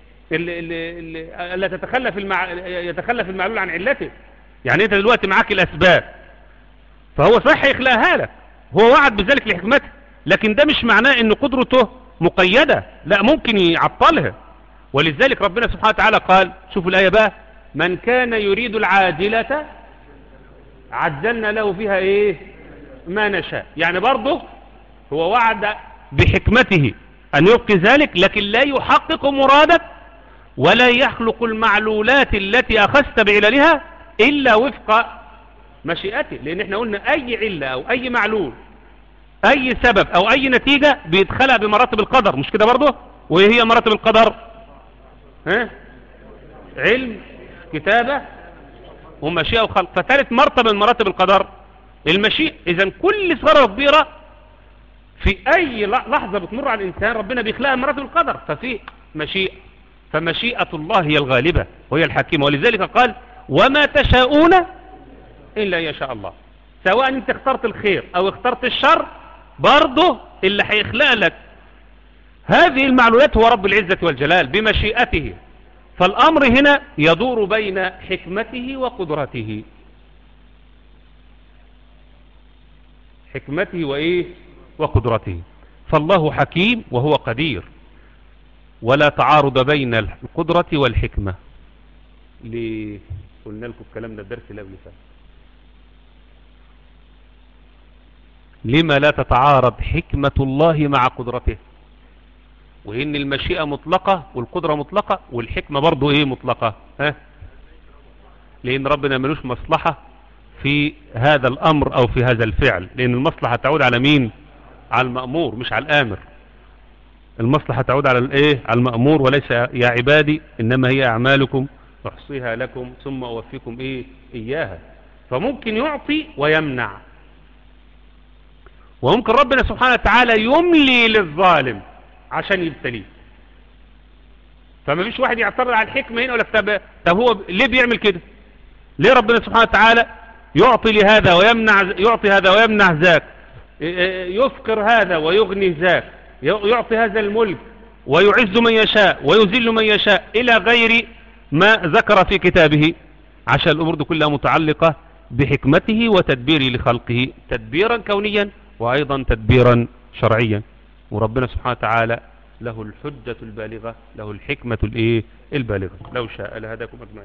ألا تتخلف المع... يتخلف المعلول عن علته يعني انت دلوقتي معاك الاسباب فهو صح يخلقها لك هو وعد بذلك لحكمته لكن ده مش معناه ان قدرته مقيدة لا ممكن يعطلها ولذلك ربنا سبحانه وتعالى قال شوفوا الآية بقى من كان يريد العاجلة عجلنا له فيها ايه ما نشاء يعني برضه هو وعد بحكمته أن يبقي ذلك لكن لا يحقق مرادك ولا يخلق المعلولات التي أخذت بعللها إلا وفق مشيئته لأن احنا قلنا أي علة أو أي معلول أي سبب أو أي نتيجة بيدخلها بمراتب القدر مش كده برضه وإيه هي مراتب القدر ها علم كتابة ومشيئة وخلق فثالث مرتبة من مراتب القدر المشيئة إذا كل صغيرة وكبيرة في أي لحظة بتمر على الإنسان ربنا بيخلقها مراتب القدر ففي مشيئة فمشيئة الله هي الغالبة وهي الحكيمة ولذلك قال وما تشاءون إلا يشاء الله سواء انت اخترت الخير او اخترت الشر برضه اللي هيخلق لك هذه المعلومات هو رب العزة والجلال بمشيئته فالأمر هنا يدور بين حكمته وقدرته حكمته وإيه وقدرته فالله حكيم وهو قدير ولا تعارض بين القدرة والحكمة ليه قلنا لكم الكلام ده الدرس اللي قبل فات لما لا تتعارض حكمة الله مع قدرته وإن المشيئة مطلقة والقدرة مطلقة والحكمة برضو إيه مطلقة ها لأن ربنا ملوش مصلحة في هذا الأمر أو في هذا الفعل لأن المصلحة تعود على مين على المأمور مش على الآمر المصلحة تعود على الإيه على المأمور وليس يا عبادي إنما هي أعمالكم أحصيها لكم ثم أوفيكم إيه إياها فممكن يعطي ويمنع وممكن ربنا سبحانه وتعالى يملي للظالم عشان يبتليه فما فيش واحد يعترض على الحكمة هنا ولا طب طب هو ليه بيعمل كده ليه ربنا سبحانه وتعالى يعطي لهذا ويمنع يعطي هذا ويمنع ذاك يفقر هذا ويغني ذاك يعطي هذا الملك ويعز من يشاء ويذل من يشاء إلى غير ما ذكر في كتابه عشان الأمور دي كلها متعلقة بحكمته وتدبيره لخلقه تدبيرا كونيا وأيضا تدبيرا شرعيا وربنا سبحانه وتعالى له الحجة البالغة له الحكمة الايه البالغة لو شاء لهداكم أجمعين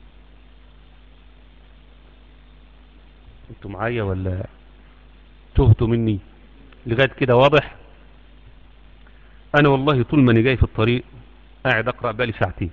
انتوا معايا ولا تهتوا مني لغاية كده واضح انا والله طول ما انا جاي في الطريق قاعد اقرأ بالي ساعتين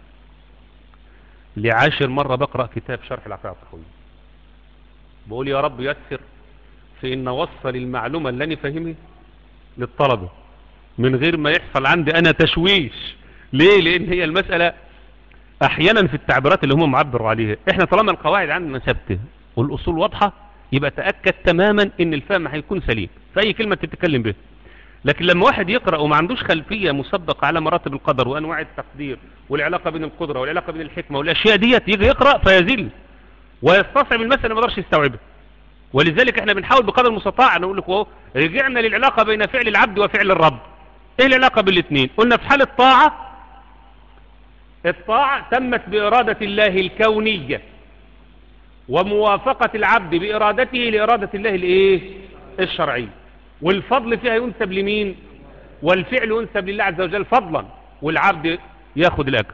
لعاشر مرة بقرأ كتاب شرح العقيدة الطحوية بقول يا رب يسر في ان اوصل المعلومة اللي انا فاهمها للطلبة من غير ما يحصل عندي انا تشويش ليه لان هي المسألة احيانا في التعبيرات اللي هم معبروا عليها احنا طالما القواعد عندنا ثابته والاصول واضحة يبقى تأكد تماما ان الفهم هيكون سليم في اي كلمة تتكلم به لكن لما واحد يقرأ وما عندوش خلفية مسبقة على مراتب القدر وانواع التقدير والعلاقة بين القدرة والعلاقة بين الحكمة والاشياء ديت يجي يقرأ فيزل ويستصعب المسألة ما يقدرش يستوعبها ولذلك احنا بنحاول بقدر المستطاع نقول لك اهو رجعنا للعلاقة بين فعل العبد وفعل الرب ايه العلاقة بين الاثنين قلنا في حال الطاعة الطاعة تمت بإرادة الله الكونية وموافقة العبد بإرادته لإرادة الله الايه الشرعية والفضل فيها ينسب لمين والفعل ينسب لله عز وجل فضلا والعبد ياخذ الأجر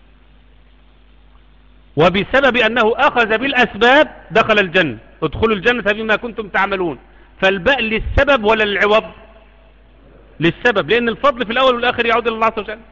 وبسبب أنه أخذ بالأسباب دخل الجنة ادخلوا الجنة بما كنتم تعملون فالباء للسبب ولا للعوض للسبب لأن الفضل في الأول والآخر يعود إلى الله عز وجل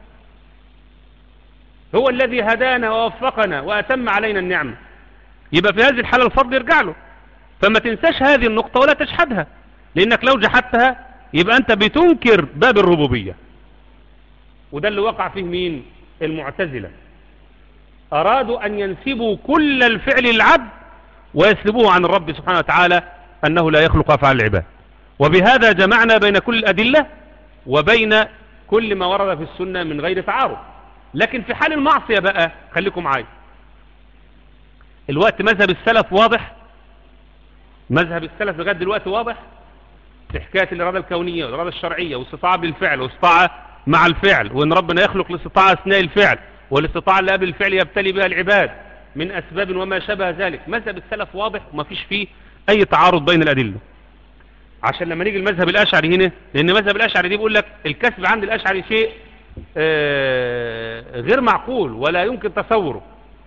هو الذي هدانا ووفقنا وأتم علينا النعمة يبقى في هذه الحالة الفضل يرجع له فما تنساش هذه النقطة ولا تجحدها لأنك لو جحدتها يبقى أنت بتنكر باب الربوبية وده اللي وقع فيه مين المعتزلة أرادوا أن ينسبوا كل الفعل للعبد ويسلبوه عن الرب سبحانه وتعالى أنه لا يخلق أفعال العباد وبهذا جمعنا بين كل الأدلة وبين كل ما ورد في السنة من غير تعارض لكن في حال المعصية بقى خليكم معايا الوقت مذهب السلف واضح مذهب السلف لغايه دلوقتي واضح في حكاية الإرادة الكونية والإرادة الشرعية واستطاعة بالفعل واستطاعة مع الفعل وان ربنا يخلق الاستطاعة اثناء الفعل والاستطاعة اللي قبل الفعل يبتلي بها العباد من اسباب وما شابه ذلك مذهب السلف واضح وما فيش فيه اي تعارض بين الادلة عشان لما نيجي المذهب الاشعري هنا لان مذهب الاشعري دي بيقول لك الكسب عند الاشعري شيء آه غير معقول ولا يمكن تصوره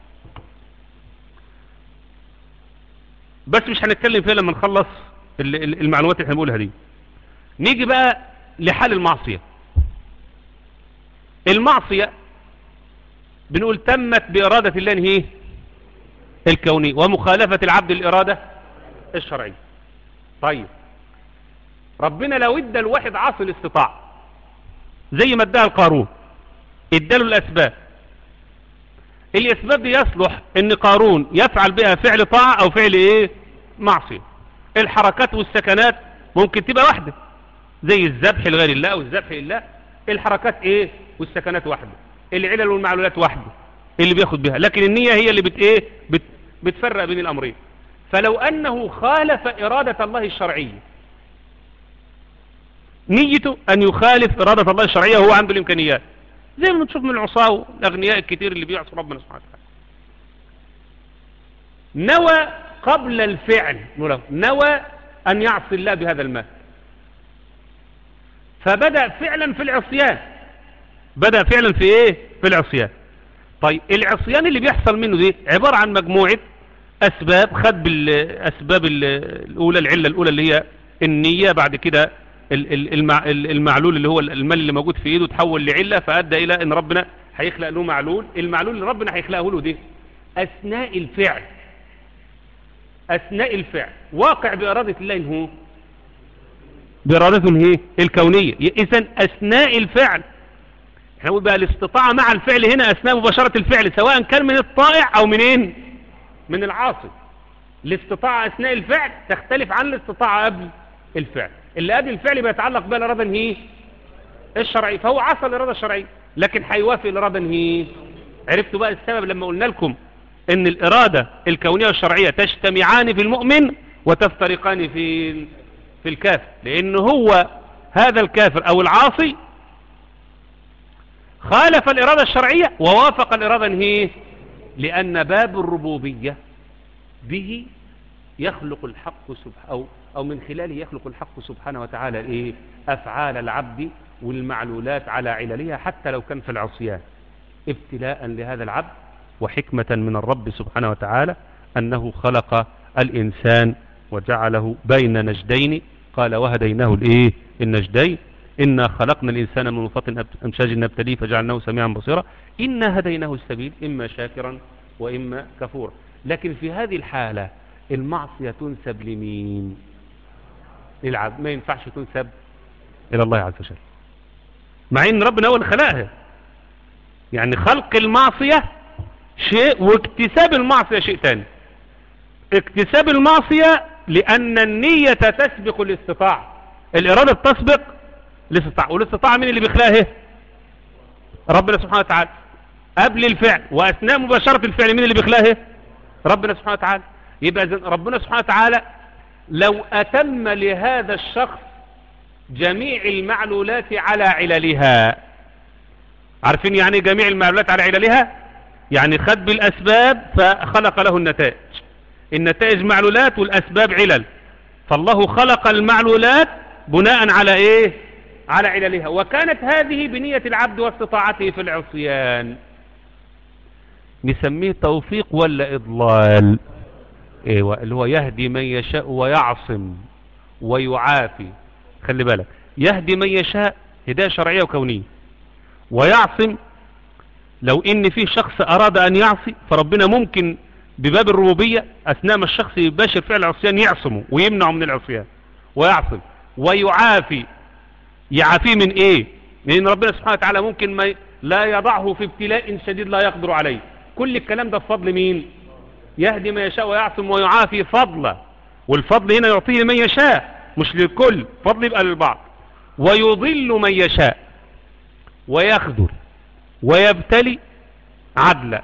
بس مش هنتكلم فيها لما نخلص المعلومات اللي احنا بنقولها دي نيجي بقى لحال المعصية المعصية بنقول تمت بإرادة الله هي الكونية ومخالفة العبد الإرادة الشرعية طيب ربنا لو ادى الواحد عاصي الاستطاع زي ما اداها القارون اداله الأسباب الأسباب دي يصلح ان قارون يفعل بها فعل طاعة او فعل ايه معصية الحركات والسكنات ممكن تبقى واحدة زي الذبح لغير الله والذبح لله الحركات ايه والسكنات واحدة العلل والمعلولات واحدة اللي بياخد بها لكن النية هي اللي بت ايه بت بتفرق بين الامرين فلو انه خالف ارادة الله الشرعية نيته ان يخالف ارادة الله الشرعية وهو عنده الامكانيات زي ما نشوف من العصاة والاغنياء الكتير اللي بيعصوا ربنا سبحانه وتعالى نوى قبل الفعل نوى ان يعصي الله بهذا المال فبدأ فعلا في العصيان بدأ فعلا في ايه في العصيان طيب العصيان اللي بيحصل منه دي عبارة عن مجموعة اسباب خد بالاسباب الاولى العلة الاولى اللي هي النية بعد كده المعلول اللي هو المال اللي موجود في ايده تحول لعلة فادى الى ان ربنا هيخلق له معلول المعلول اللي ربنا هيخلقه له ده اثناء الفعل اثناء الفعل واقع بارادة الله إن هو بارادته هي الكونية اذا اثناء الفعل احنا نقول بقى الاستطاعة مع الفعل هنا اثناء مباشرة الفعل سواء كان من الطائع او منين من العاصي الاستطاعة اثناء الفعل تختلف عن الاستطاعة قبل الفعل اللي قبل الفعل بيتعلق بها الارادة هي الشرعي فهو عصى الارادة الشرعية لكن هيوافق الارادة هي عرفتوا بقى السبب لما قلنا لكم ان الارادة الكونية والشرعية تجتمعان في المؤمن وتفترقان في في الكافر لان هو هذا الكافر او العاصي خالف الارادة الشرعية ووافق الارادة هي لان باب الربوبية به يخلق الحق سبحانه أو, أو من خلاله يخلق الحق سبحانه وتعالى إيه أفعال العبد والمعلولات على عللها حتى لو كان في العصيان ابتلاء لهذا العبد وحكمة من الرب سبحانه وتعالى أنه خلق الإنسان وجعله بين نجدين قال وهديناه الإيه النجدين إنا خلقنا الإنسان من نطفة أمشاج نبتليه فجعلناه سميعا بصيرا إنا هديناه السبيل إما شاكرا وإما كفورا لكن في هذه الحالة المعصية تنسب لمين للعبد ما ينفعش تنسب إلى الله عز وجل مع ان ربنا هو اللي خلقها يعني خلق المعصية شيء واكتساب المعصية شيء تاني اكتساب المعصية لأن النية تسبق الاستطاعة الإرادة تسبق الاستطاعة والاستطاعة مين اللي بيخلقها ربنا سبحانه وتعالى قبل الفعل وأثناء مباشرة الفعل مين اللي بيخلقها ربنا سبحانه وتعالى يبقى ربنا سبحانه وتعالى لو أتم لهذا الشخص جميع المعلولات على عللها عارفين يعني جميع المعلولات على عللها يعني خد بالأسباب فخلق له النتائج النتائج معلولات والأسباب علل فالله خلق المعلولات بناء على ايه على عللها وكانت هذه بنية العبد واستطاعته في العصيان نسميه توفيق ولا إضلال ايوه اللي هو يهدي من يشاء ويعصم ويعافي خلي بالك يهدي من يشاء هداية شرعية وكونية ويعصم لو ان في شخص اراد ان يعصي فربنا ممكن بباب الربوبية اثناء ما الشخص يباشر فعل العصيان يعصمه ويمنعه من العصيان ويعصم ويعافي يعافيه من ايه لان ربنا سبحانه وتعالى ممكن ما لا يضعه في ابتلاء شديد لا يقدر عليه كل الكلام ده بفضل مين يهدي من يشاء ويعصم ويعافي فضلا والفضل هنا يعطيه من يشاء مش للكل فضل يبقى للبعض ويضل من يشاء ويخذل ويبتلي عدلا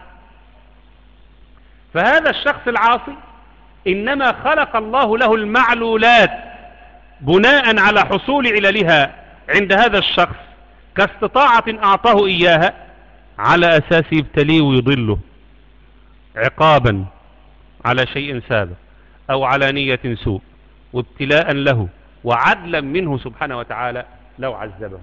فهذا الشخص العاصي إنما خلق الله له المعلولات بناء على حصول عللها عند هذا الشخص كاستطاعة أعطاه إياها على أساس يبتليه ويضله عقابا على شيء سابق أو على نية سوء وابتلاء له وعدلا منه سبحانه وتعالى لو عذبه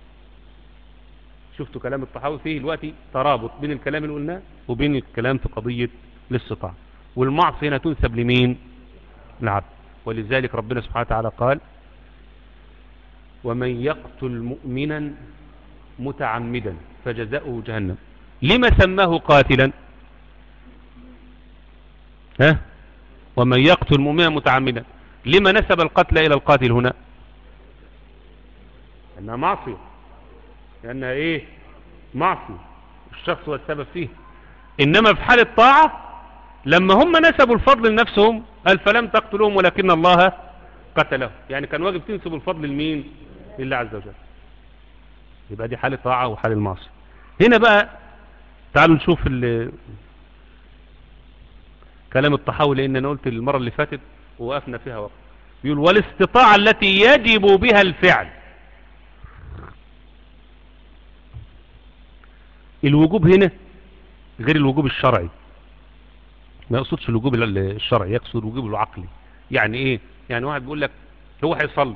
شفتوا كلام الطحاوي فيه دلوقتي ترابط بين الكلام اللي قلناه وبين الكلام في قضية الاستطاعة والمعصية هنا تنسب لمين العبد ولذلك ربنا سبحانه وتعالى قال ومن يقتل مؤمنا متعمدا فجزاؤه جهنم لما سماه قاتلا ها ومن يقتل مؤمنا متعمدا لما نسب القتل إلى القاتل هنا أنها معصية لأنها إيه معصية الشخص هو السبب فيه إنما في حال الطاعة لما هم نسبوا الفضل لنفسهم قال فلم تقتلوهم ولكن الله قتلهم يعني كان واجب تنسب الفضل لمين لله عز وجل يبقى دي حال الطاعة وحال المعصية هنا بقى تعالوا نشوف كلام الطحاوي لان انا قلت المرة اللي فاتت ووقفنا فيها وقت يقول والاستطاعة التي يجب بها الفعل الوجوب هنا غير الوجوب الشرعي ما يقصدش الوجوب الشرعي يقصد الوجوب العقلي يعني ايه يعني واحد بيقول لك هو هيصلي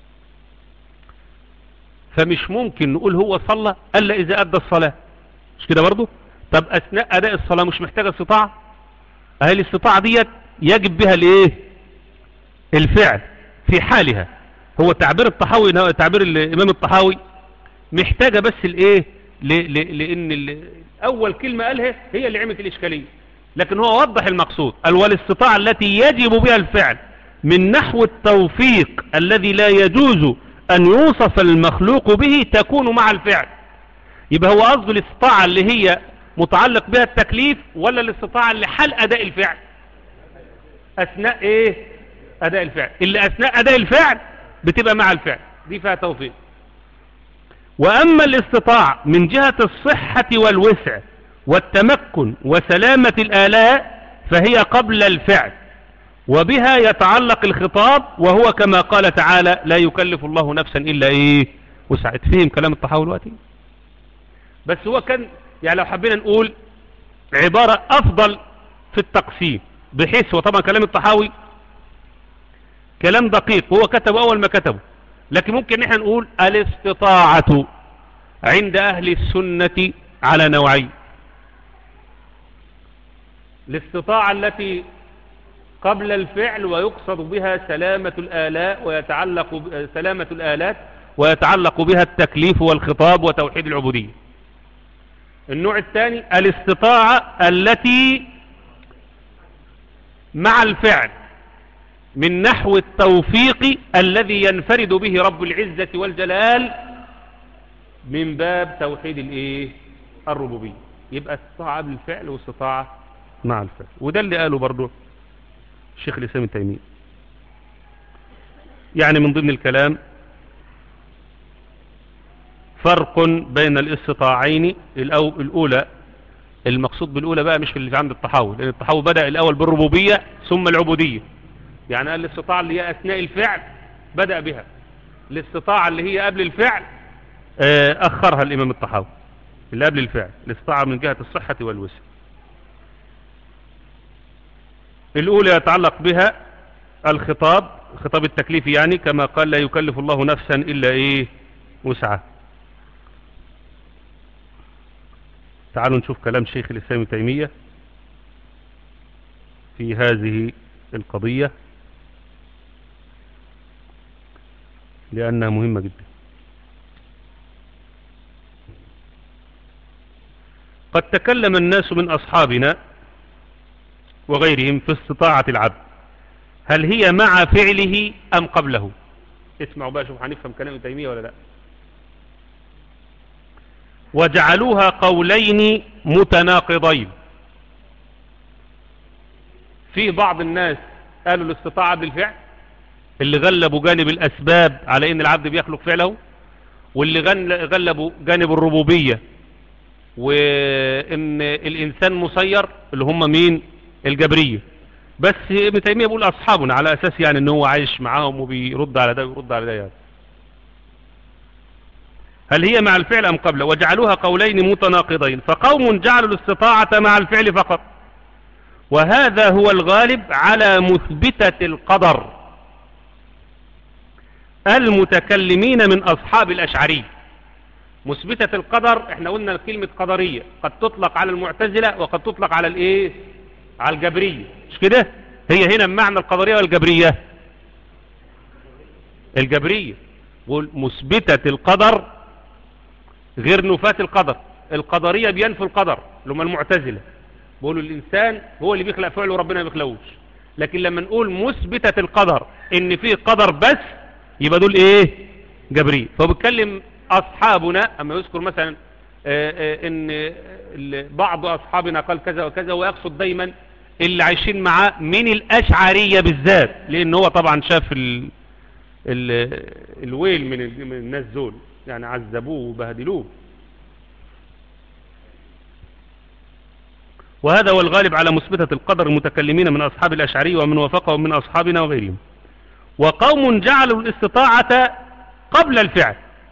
فمش ممكن نقول هو صلى الا اذا ادى الصلاة مش كده برضو طب اثناء اداء الصلاة مش محتاجة استطاعة اهي الاستطاعة ديت يجب بها الايه الفعل في حالها هو تعبير الطحاوي تعبير الامام الطحاوي محتاجة بس الايه لان اول كلمة قالها هي اللي عملت الاشكالية لكن هو وضح المقصود قال والاستطاعة التي يجب بها الفعل من نحو التوفيق الذي لا يجوز ان يوصف المخلوق به تكون مع الفعل يبقى هو قصده الاستطاعة اللي هي متعلق بها التكليف ولا الاستطاعة اللي حال اداء الفعل اثناء ايه اداء الفعل اللي اثناء اداء الفعل بتبقى مع الفعل دي فيها توفيق واما الاستطاعة من جهة الصحة والوسع والتمكن وسلامة الالاء فهي قبل الفعل وبها يتعلق الخطاب وهو كما قال تعالى لا يكلف الله نفسا الا ايه وسعت فهم كلام الطحاوي دلوقتي بس هو كان يعني لو حبينا نقول عبارة افضل في التقسيم بحيث وطبعا كلام الطحاوي كلام دقيق هو كتبه اول ما كتبه لكن ممكن نحن نقول الاستطاعة عند اهل السنة على نوعين الاستطاعة التي قبل الفعل ويقصد بها سلامة الآلاء ويتعلق سلامة الآلات ويتعلق بها التكليف والخطاب وتوحيد العبودية النوع الثاني الاستطاعة التي مع الفعل من نحو التوفيق الذي ينفرد به رب العزة والجلال من باب توحيد الايه الربوبية يبقى استطاعة قبل الفعل واستطاعة مع الفعل وده اللي قاله برضو الشيخ الإسلام التيمية يعني من ضمن الكلام فرق بين الاستطاعين الأولى المقصود بالأولى بقى مش في اللي عند التحول لأن التحول بدأ الأول بالربوبية ثم العبودية يعني قال الاستطاعة اللي هي أثناء الفعل بدأ بها الاستطاعة اللي هي قبل الفعل أخرها الإمام الطحاوي اللي قبل الفعل الاستطاعة من جهة الصحة والوسع الأولى يتعلق بها الخطاب خطاب التكليف يعني كما قال لا يكلف الله نفسا إلا إيه وسعه تعالوا نشوف كلام شيخ الإسلام تيمية في هذه القضية لأنها مهمة جدا قد تكلم الناس من أصحابنا وغيرهم في استطاعة العبد هل هي مع فعله أم قبله اسمعوا بقى شوف هنفهم كلام ابن تيمية ولا لا وجعلوها قولين متناقضين في بعض الناس قالوا الاستطاعة بالفعل اللي غلبوا جانب الأسباب على ان العبد بيخلق فعله واللي غلبوا جانب الربوبية وان الانسان مسير اللي هم مين الجبرية بس ابن تيمية بيقول اصحابنا على اساس يعني ان هو عايش معاهم وبيرد على ده ويرد على ده يعني هل هي مع الفعل أم قبله وجعلوها قولين متناقضين فقوم جعلوا الاستطاعة مع الفعل فقط وهذا هو الغالب على مثبتة القدر المتكلمين من أصحاب الأشعري مثبتة القدر احنا قلنا كلمة قدرية قد تطلق على المعتزلة وقد تطلق على الايه على الجبرية مش كده هي هنا معنى القدرية والجبرية الجبرية مثبتة القدر غير نفاة القدر القدرية بينفوا القدر لما المعتزلة بيقولوا الإنسان هو اللي بيخلق فعله وربنا ما بيخلقوش لكن لما نقول مثبتة القدر ان في قدر بس يبقى دول ايه جبرية فهو بيتكلم أصحابنا أما يذكر مثلا ان بعض أصحابنا قال كذا وكذا ويقصد دايما اللي عايشين معاه من الأشعرية بالذات لأن هو طبعا شاف ال ال الويل من, من الناس دول يعني عذبوه وبهدلوه وهذا هو الغالب على مثبتة القدر المتكلمين من أصحاب الأشعري ومن وافقهم من أصحابنا وغيرهم وقوم جعلوا الاستطاعة قبل الفعل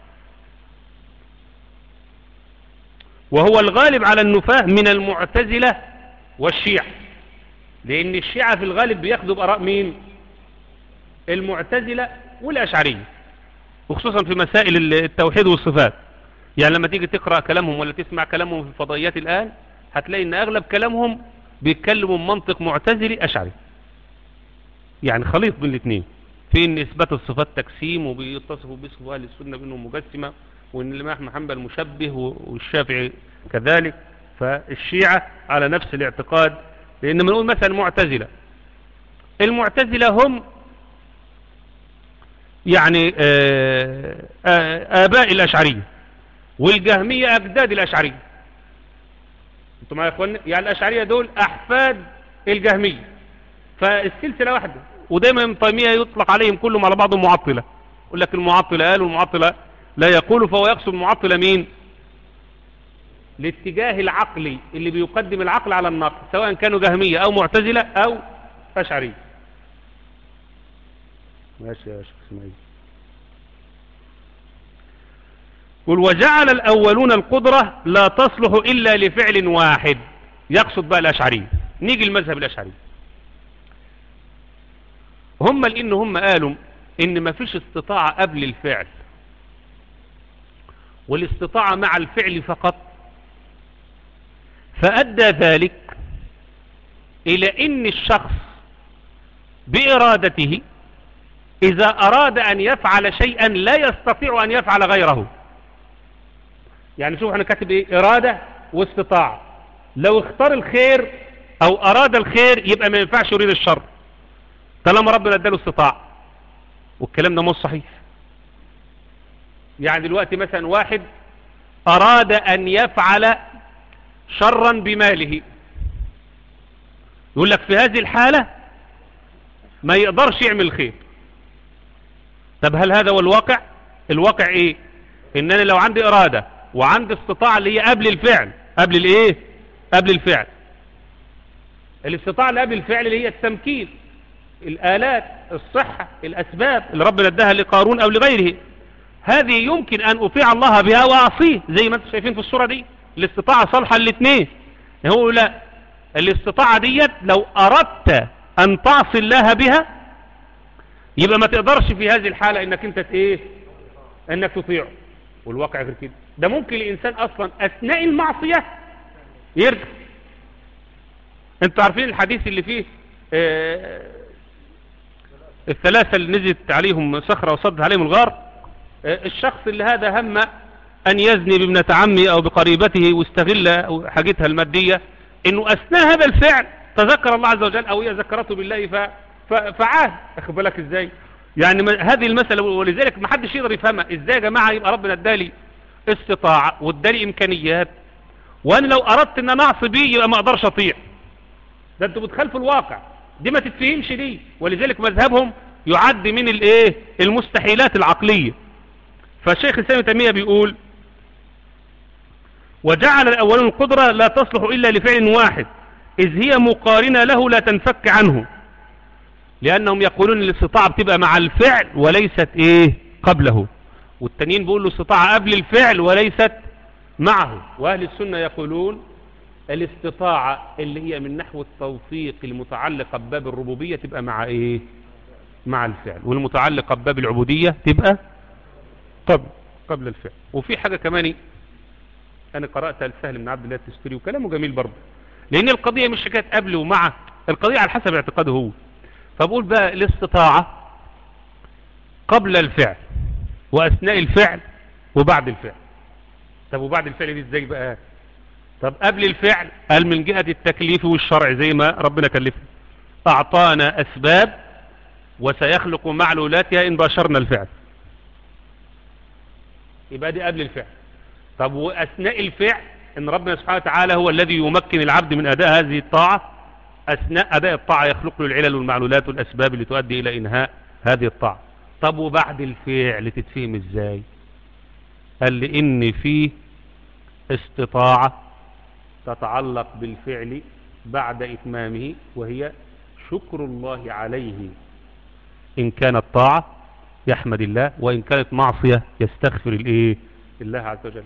وهو الغالب على النفاه من المعتزلة والشيعة لأن الشيعة في الغالب بياخدوا بأراء مين المعتزلة والأشعرية وخصوصا في مسائل التوحيد والصفات يعني لما تيجي تقرأ كلامهم ولا تسمع كلامهم في الفضائيات الآن هتلاقي ان اغلب كلامهم بيتكلموا منطق معتزلي اشعري يعني خليط بين الاثنين في ان اثبات الصفات تقسيم وبيتصفوا باسم اهل السنه بانهم مجسمه وان الامام احمد حنبل مشبه والشافعي كذلك فالشيعه على نفس الاعتقاد لان بنقول مثلا معتزله المعتزله هم يعني اباء الاشعريه والجهميه اجداد الاشعريه انتوا معايا يا اخوانا يعني الاشعريه دول احفاد الجهميه فالسلسله واحده ودايما ابن تيميه يطلق عليهم كلهم على بعضهم معطله يقول لك المعطله قال والمعطله لا يقول فهو يقصد المعطله مين الاتجاه العقلي اللي بيقدم العقل على النقل سواء كانوا جهميه او معتزله او اشعريه ماشي يا شيخ اسماعيل قل وجعل الأولون القدرة لا تصلح إلا لفعل واحد يقصد بقى الأشعري نيجي المذهب الأشعري هم لأن هم قالوا إن ما فيش استطاعة قبل الفعل والاستطاعة مع الفعل فقط فأدى ذلك إلى إن الشخص بإرادته إذا أراد أن يفعل شيئا لا يستطيع أن يفعل غيره يعني شوف احنا كاتب ايه ارادة واستطاعة لو اختار الخير او اراد الخير يبقى ما ينفعش يريد الشر طالما ربنا اداله استطاعة والكلام ده مش صحيح يعني دلوقتي مثلا واحد اراد ان يفعل شرا بماله يقول لك في هذه الحالة ما يقدرش يعمل خير طب هل هذا هو الواقع الواقع ايه انني لو عندي ارادة وعندي استطاعة اللي هي قبل الفعل قبل الايه قبل الفعل الاستطاعة اللي قبل الفعل اللي هي التمكين الآلات الصحة الأسباب اللي ربنا اداها لقارون أو لغيره هذه يمكن أن أطيع الله بها وأعصيه زي ما انتم شايفين في الصورة دي الاستطاعة صالحة الاثنين هو لا الاستطاعة ديت لو أردت أن تعصي الله بها يبقى ما تقدرش في هذه الحالة انك انت ايه انك تطيعه والواقع غير كده ده ممكن الانسان اصلا اثناء المعصية يرجع انتوا عارفين الحديث اللي فيه آه الثلاثة اللي نزلت عليهم صخرة وصدت عليهم الغار آه الشخص اللي هذا هم ان يزني بابنة عمي او بقريبته واستغل حاجتها المادية انه اثناء هذا الفعل تذكر الله عز وجل او هي ذكرته بالله ف... ف... فعاد اخد بالك ازاي يعني هذه المسألة ولذلك ما حدش يقدر يفهمها ازاي يا جماعة يبقى ربنا ادالي استطاعة وادالي امكانيات وانا لو اردت ان انا اعصي بيه يبقى ما اقدرش اطيع ده انتوا بتخالفوا الواقع دي ما تتفهمش دي ولذلك مذهبهم يعد من الايه المستحيلات العقلية فالشيخ السامي تيمية بيقول وجعل الاولون القدرة لا تصلح الا لفعل واحد اذ هي مقارنة له لا تنفك عنه لانهم يقولون الاستطاعة بتبقى مع الفعل وليست ايه قبله والتانيين بيقولوا استطاعة قبل الفعل وليست معه وأهل السنة يقولون الاستطاعة اللي هي من نحو التوفيق المتعلقة بباب الربوبية تبقى مع ايه مع الفعل والمتعلقة بباب العبودية تبقى قبل قبل الفعل وفي حاجة كمان انا قرأتها لسهل بن عبد الله التستري وكلامه جميل برضه لان القضية مش حكاية قبل ومع القضية على حسب اعتقاده هو فبقول بقى الاستطاعة قبل الفعل واثناء الفعل وبعد الفعل طب وبعد الفعل دي ازاي بقى طب قبل الفعل قال من جهة التكليف والشرع زي ما ربنا كلفنا اعطانا اسباب وسيخلق معلولاتها ان باشرنا الفعل يبقى دي قبل الفعل طب واثناء الفعل ان ربنا سبحانه وتعالى هو الذي يمكن العبد من اداء هذه الطاعة اثناء اداء الطاعة يخلق له العلل والمعلولات والاسباب اللي تؤدي الى انهاء هذه الطاعة طب وبعد الفعل تتفهم ازاي قال لي ان في استطاعة تتعلق بالفعل بعد اتمامه وهي شكر الله عليه ان كانت طاعة يحمد الله وان كانت معصية يستغفر الايه الله عز وجل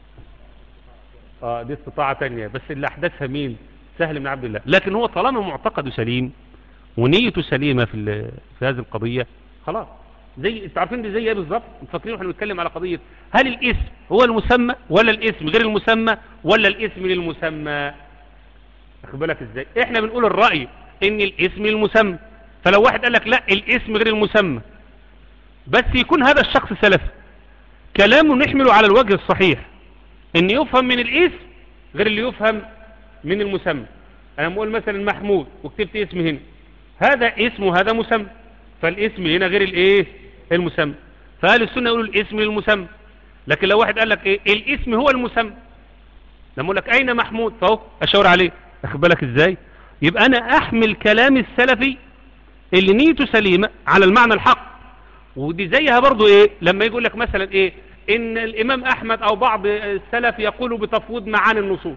اه دي استطاعة تانية بس اللي احدثها مين سهل بن عبد الله لكن هو طالما معتقده سليم ونيته سليمة في, في هذه القضية خلاص زي انتوا عارفين دي زي ايه بالظبط فاكرين واحنا بنتكلم على قضيه هل الاسم هو المسمى ولا الاسم غير المسمى ولا الاسم للمسمى واخد بالك ازاي احنا بنقول الراي ان الاسم المسمى فلو واحد قال لك لا الاسم غير المسمى بس يكون هذا الشخص سلفي كلامه نحمله على الوجه الصحيح ان يفهم من الاسم غير اللي يفهم من المسمى انا بقول مثلا محمود وكتبت اسم هنا هذا اسم وهذا مسمى فالاسم هنا غير الايه المسمى فأهل السنة يقولوا الاسم للمسمى لكن لو واحد قال لك ايه الاسم هو المسمى لما اقول لك اين محمود فهو اشاور عليه اخد بالك ازاي يبقى انا احمل كلام السلفي اللي نيته سليمة على المعنى الحق ودي زيها برضو ايه لما يقول لك مثلا ايه ان الامام احمد او بعض السلف يقولوا بتفويض معاني النصوص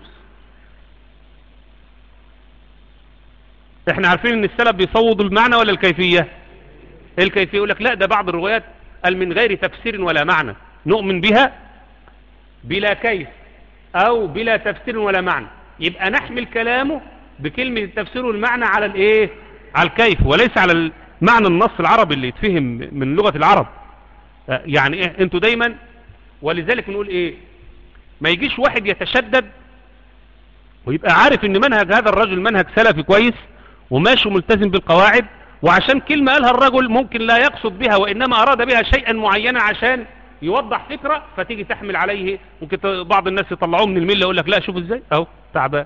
احنا عارفين ان السلف بيصوضوا المعنى ولا الكيفية الكيفية يقول لك لا ده بعض الروايات قال من غير تفسير ولا معنى نؤمن بها بلا كيف او بلا تفسير ولا معنى يبقى نحمل كلامه بكلمة التفسير والمعنى على الايه على الكيف وليس على معنى النص العربي اللي يتفهم من لغة العرب يعني ايه انتوا دايما ولذلك نقول ايه ما يجيش واحد يتشدد ويبقى عارف ان منهج هذا الرجل منهج سلفي كويس وماشي ملتزم بالقواعد وعشان كلمة قالها الرجل ممكن لا يقصد بها وإنما أراد بها شيئا معينا عشان يوضح فكرة فتيجي تحمل عليه ممكن بعض الناس يطلعوه من الملة يقول لك لا شوف ازاي اهو تعبان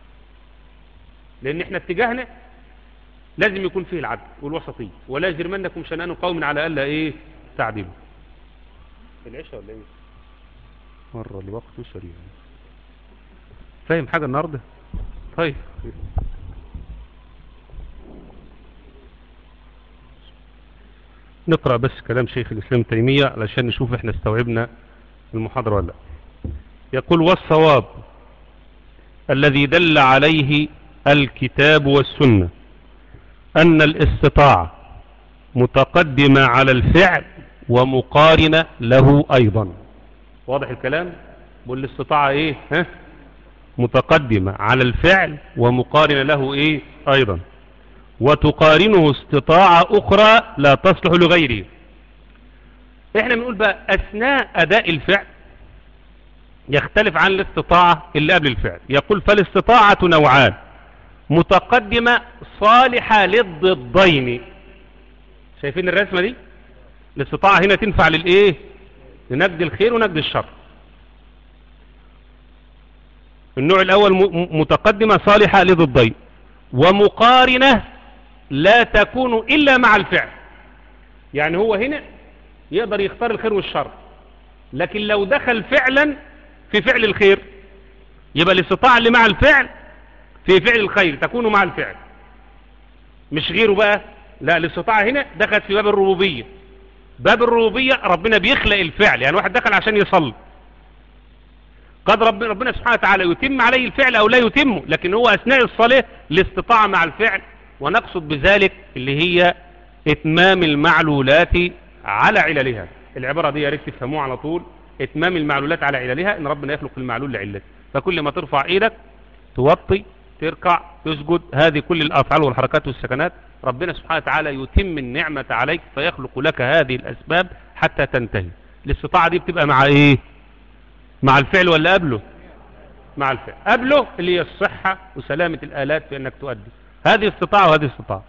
لان احنا اتجاهنا لازم يكون فيه العدل والوسطية ولا يجرمنكم شنان قوم على ألا ايه تعدلوا العشاء ولا ايه مرة لوقت سريع فاهم حاجة النهاردة طيب نقرأ بس كلام شيخ الإسلام تيمية علشان نشوف احنا استوعبنا المحاضرة ولا يقول والصواب الذي دل عليه الكتاب والسنة أن الاستطاعة متقدمة على الفعل ومقارنة له أيضا واضح الكلام والاستطاعة ايه ها متقدمة على الفعل ومقارنة له ايه أيضا وتقارنه استطاعة أخرى لا تصلح لغيره احنا بنقول بقى أثناء أداء الفعل يختلف عن الاستطاعة اللي قبل الفعل يقول فالاستطاعة نوعان متقدمة صالحة للضدين شايفين الرسمة دي الاستطاعة هنا تنفع للايه لنجد الخير ونجد الشر النوع الاول متقدمة صالحة لضدين ومقارنة لا تكون إلا مع الفعل يعني هو هنا يقدر يختار الخير والشر لكن لو دخل فعلا في فعل الخير يبقى الاستطاعة اللي مع الفعل في فعل الخير تكون مع الفعل مش غيره بقى لا الاستطاعة هنا دخلت في باب الربوبية باب الربوبية ربنا بيخلق الفعل يعني واحد دخل عشان يصلي قد ربنا, ربنا سبحانه وتعالى يتم عليه الفعل او لا يتمه لكن هو اثناء الصلاة الاستطاعة مع الفعل ونقصد بذلك اللي هي اتمام المعلولات على عللها العبارة دي يا ريت تفهموها على طول اتمام المعلولات على عللها ان ربنا يخلق المعلول لعلته فكل ما ترفع ايدك توطي تركع تسجد هذه كل الافعال والحركات والسكنات ربنا سبحانه وتعالى يتم النعمة عليك فيخلق لك هذه الاسباب حتى تنتهي الاستطاعة دي بتبقى مع ايه مع الفعل ولا قبله مع الفعل قبله اللي هي الصحة وسلامة الالات في انك تؤدي هذه استطاعة وهذه استطاعة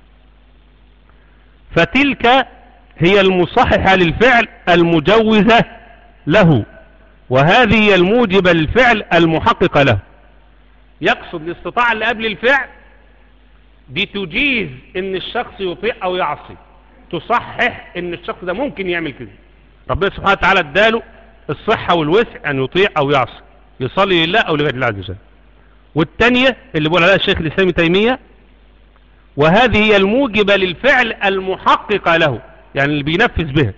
فتلك هي المصححة للفعل المجوزة له وهذه هي الموجبة للفعل المحققة له يقصد الاستطاعة اللي قبل الفعل دي تجيز ان الشخص يطيع او يعصي تصحح ان الشخص ده ممكن يعمل كده ربنا سبحانه وتعالى اداله الصحة والوسع ان يطيع او يعصي يصلي لله او لغير الله عز وجل والتانية اللي بقول عليها الشيخ الاسلامي تيمية وهذه هي الموجبة للفعل المحققة له يعني اللي بينفذ بها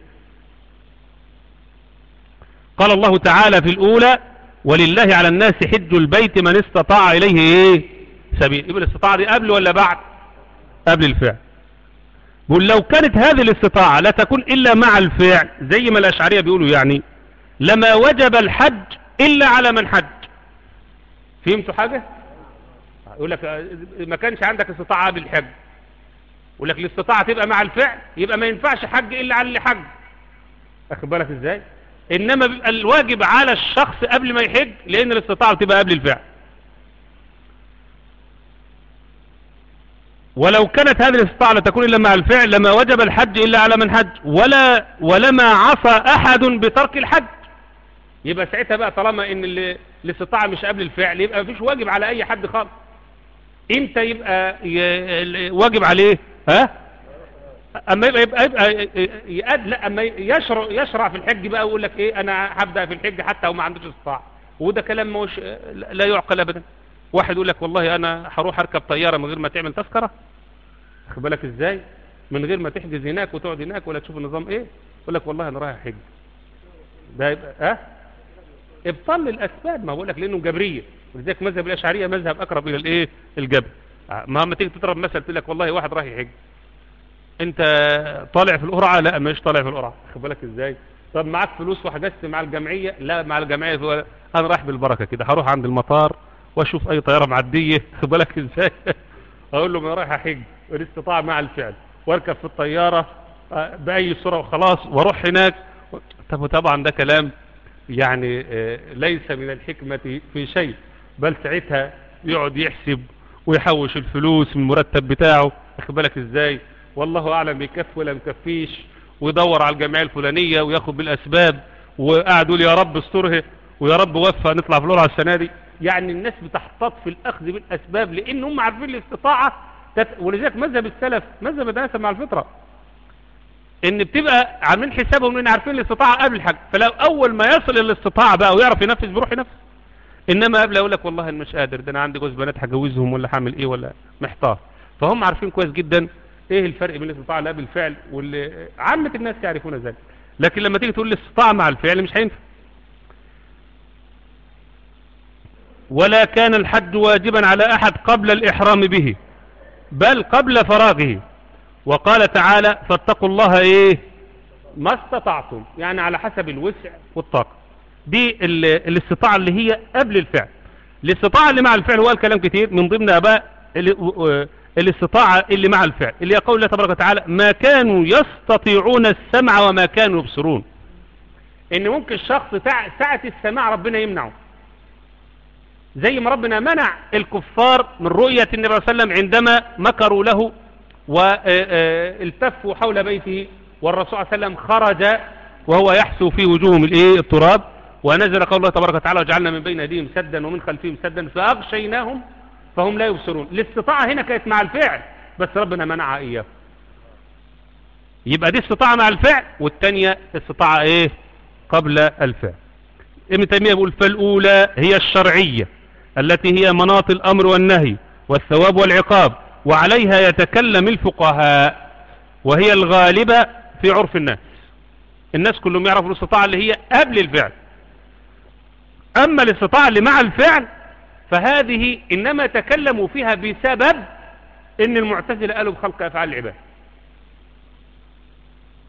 قال الله تعالى في الأولى ولله على الناس حج البيت من استطاع إليه إيه سبيل يبقى الاستطاعة دي قبل ولا بعد قبل الفعل بقول لو كانت هذه الاستطاعة لا تكون إلا مع الفعل زي ما الأشعرية بيقولوا يعني لما وجب الحج إلا على من حج فهمتوا حاجة يقول لك ما كانش عندك استطاعة قبل الحج يقول لك الاستطاعة تبقى مع الفعل يبقى ما ينفعش حج إلا على اللي حج أخد بالك إزاي إنما بيبقى الواجب على الشخص قبل ما يحج لأن الاستطاعة بتبقى قبل الفعل ولو كانت هذه الاستطاعة لا تكون إلا مع الفعل لما وجب الحج إلا على من حج ولا ولما عصى أحد بترك الحج يبقى ساعتها بقى طالما ان الاستطاعة مش قبل الفعل يبقى مفيش واجب على اي حد خالص امتى يبقى واجب عليه ها اما يبقى يبقى, يبقى يقد لا اما يشرع يشرع في الحج بقى ويقول لك ايه انا هبدا في الحج حتى وما عندوش استطاعه وده كلام مش لا يعقل ابدا واحد يقول لك والله انا هروح اركب طياره من غير ما تعمل تذكره واخد بالك ازاي من غير ما تحجز هناك وتقعد هناك ولا تشوف النظام ايه يقول لك والله انا رايح حج ده يبقى ها ابطال للاسباب ما بقول لك لانه جبريه ولذلك مذهب الاشعريه مذهب اقرب الى الايه الجبر ما لما تيجي تضرب مثل تقول لك والله واحد راح يحج انت طالع في القرعه لا مش طالع في القرعه خد بالك ازاي طب معاك فلوس وحجزت مع الجمعيه لا مع الجمعيه انا رايح بالبركه كده هروح عند المطار واشوف اي طياره معديه خد بالك ازاي اقول له ما رايح احج والاستطاعه مع الفعل واركب في الطياره باي سرعه وخلاص واروح هناك طب طبعا ده كلام يعني ليس من الحكمة في شيء بل ساعتها يقعد يحسب ويحوش الفلوس من المرتب بتاعه اخد بالك ازاي والله اعلم بيكفي ولا مكفيش ويدور على الجمعية الفلانية وياخد بالاسباب وقاعد يقول يا رب استره ويا رب وفى نطلع في القرعه السنه دي يعني الناس بتحتاط في الاخذ بالاسباب لان هم عارفين الاستطاعه تت... ولذلك مذهب السلف مذهب يتناسب مع الفطره ان بتبقى عاملين حسابهم ان عارفين الاستطاعة قبل الحج فلو اول ما يصل الاستطاعة بقى ويعرف ينفذ بيروح ينفذ انما قبل اقول لك والله انا مش قادر ده انا عندي جوز بنات هجوزهم ولا هعمل ايه ولا محتار فهم عارفين كويس جدا ايه الفرق بين الاستطاعة اللي قبل الفعل واللي عامة الناس يعرفون ذلك لكن لما تيجي تقول الاستطاعة مع الفعل مش هينفع ولا كان الحج واجبا على احد قبل الاحرام به بل قبل فراغه وقال تعالى فاتقوا الله ايه ما استطعتم يعني على حسب الوسع والطاقة دي الاستطاعة اللي هي قبل الفعل الاستطاعة اللي مع الفعل هو الكلام كتير من ضمن اباء الاستطاعة اللي مع الفعل اللي يقول الله تبارك وتعالى ما كانوا يستطيعون السمع وما كانوا يبصرون ان ممكن الشخص ساعة السماع ربنا يمنعه زي ما ربنا منع الكفار من رؤية النبي صلى الله عليه وسلم عندما مكروا له والتفوا حول بيته والرسول صلى الله عليه وسلم خرج وهو يحسو في وجوههم الايه التراب ونزل قول الله تبارك وتعالى وجعلنا من بين ايديهم سدا ومن خلفهم سدا فاغشيناهم فهم لا يبصرون الاستطاعة هنا كانت مع الفعل بس ربنا منعها اياه يبقى دي استطاعة مع الفعل والتانية استطاعة ايه قبل الفعل ابن تيمية يقول فالاولى هي الشرعية التي هي مناط الامر والنهي والثواب والعقاب وعليها يتكلم الفقهاء وهي الغالبة في عرف الناس الناس كلهم يعرفوا الاستطاعة اللي هي قبل الفعل أما الاستطاعة اللي مع الفعل فهذه إنما تكلموا فيها بسبب إن المعتزلة قالوا بخلق أفعال العباد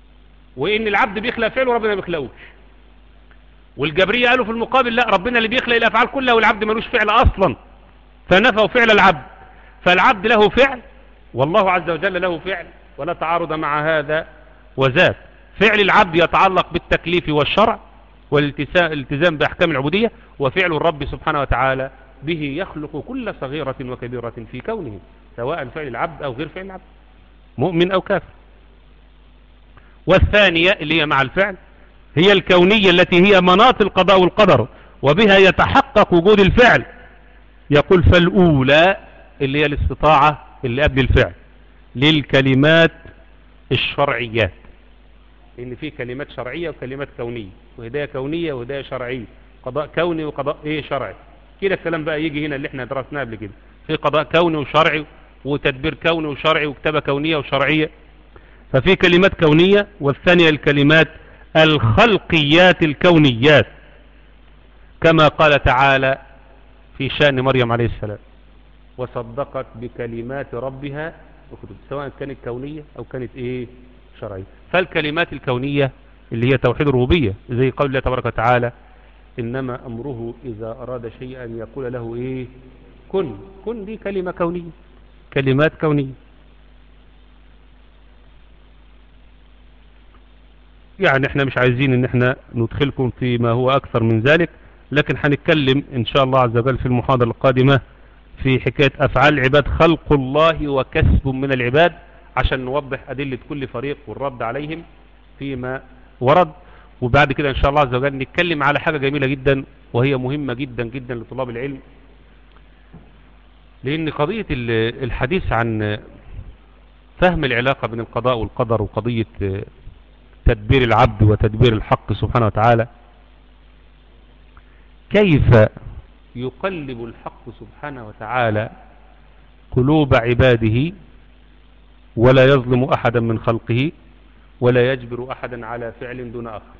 وان العبد بيخلق فعل وربنا ما بيخلقوش والجبرية قالوا في المقابل لا ربنا اللي بيخلق الافعال كلها والعبد ملوش فعل اصلا فنفوا فعل العبد فالعبد له فعل والله عز وجل له فعل ولا تعارض مع هذا وذاك فعل العبد يتعلق بالتكليف والشرع والالتزام بأحكام العبودية وفعل الرب سبحانه وتعالى به يخلق كل صغيرة وكبيرة في كونه سواء فعل العبد أو غير فعل العبد مؤمن أو كافر والثانية اللي هي مع الفعل هي الكونية التي هي مناط القضاء والقدر وبها يتحقق وجود الفعل يقول فالأولى اللي هي الاستطاعة اللي قبل الفعل للكلمات الشرعيات ان في كلمات شرعية وكلمات كونية وهداية كونية وهداية شرعية قضاء كوني وقضاء ايه شرعي كده الكلام بقى يجي هنا اللي احنا درسناه قبل كده في قضاء كوني وشرعي وتدبير كوني وشرعي وكتابة كونية وشرعية ففي كلمات كونية والثانية الكلمات الخلقيات الكونيات كما قال تعالى في شأن مريم عليه السلام وصدقت بكلمات ربها وكتب سواء كانت كونية أو كانت إيه شرعية فالكلمات الكونية اللي هي توحيد الربوبية زي قول الله تبارك وتعالى إنما أمره إذا أراد شيئا يقول له إيه كن كن دي كلمة كونية كلمات كونية يعني احنا مش عايزين ان احنا ندخلكم فيما هو اكثر من ذلك لكن هنتكلم ان شاء الله عز وجل في المحاضرة القادمة في حكاية افعال العباد خلق الله وكسب من العباد عشان نوضح ادلة كل فريق والرد عليهم فيما ورد وبعد كده ان شاء الله عز وجل نتكلم على حاجة جميلة جدا وهي مهمة جدا جدا لطلاب العلم لان قضية الحديث عن فهم العلاقة بين القضاء والقدر وقضية تدبير العبد وتدبير الحق سبحانه وتعالى كيف يقلب الحق سبحانه وتعالى قلوب عباده ولا يظلم أحدا من خلقه ولا يجبر أحدا على فعل دون آخر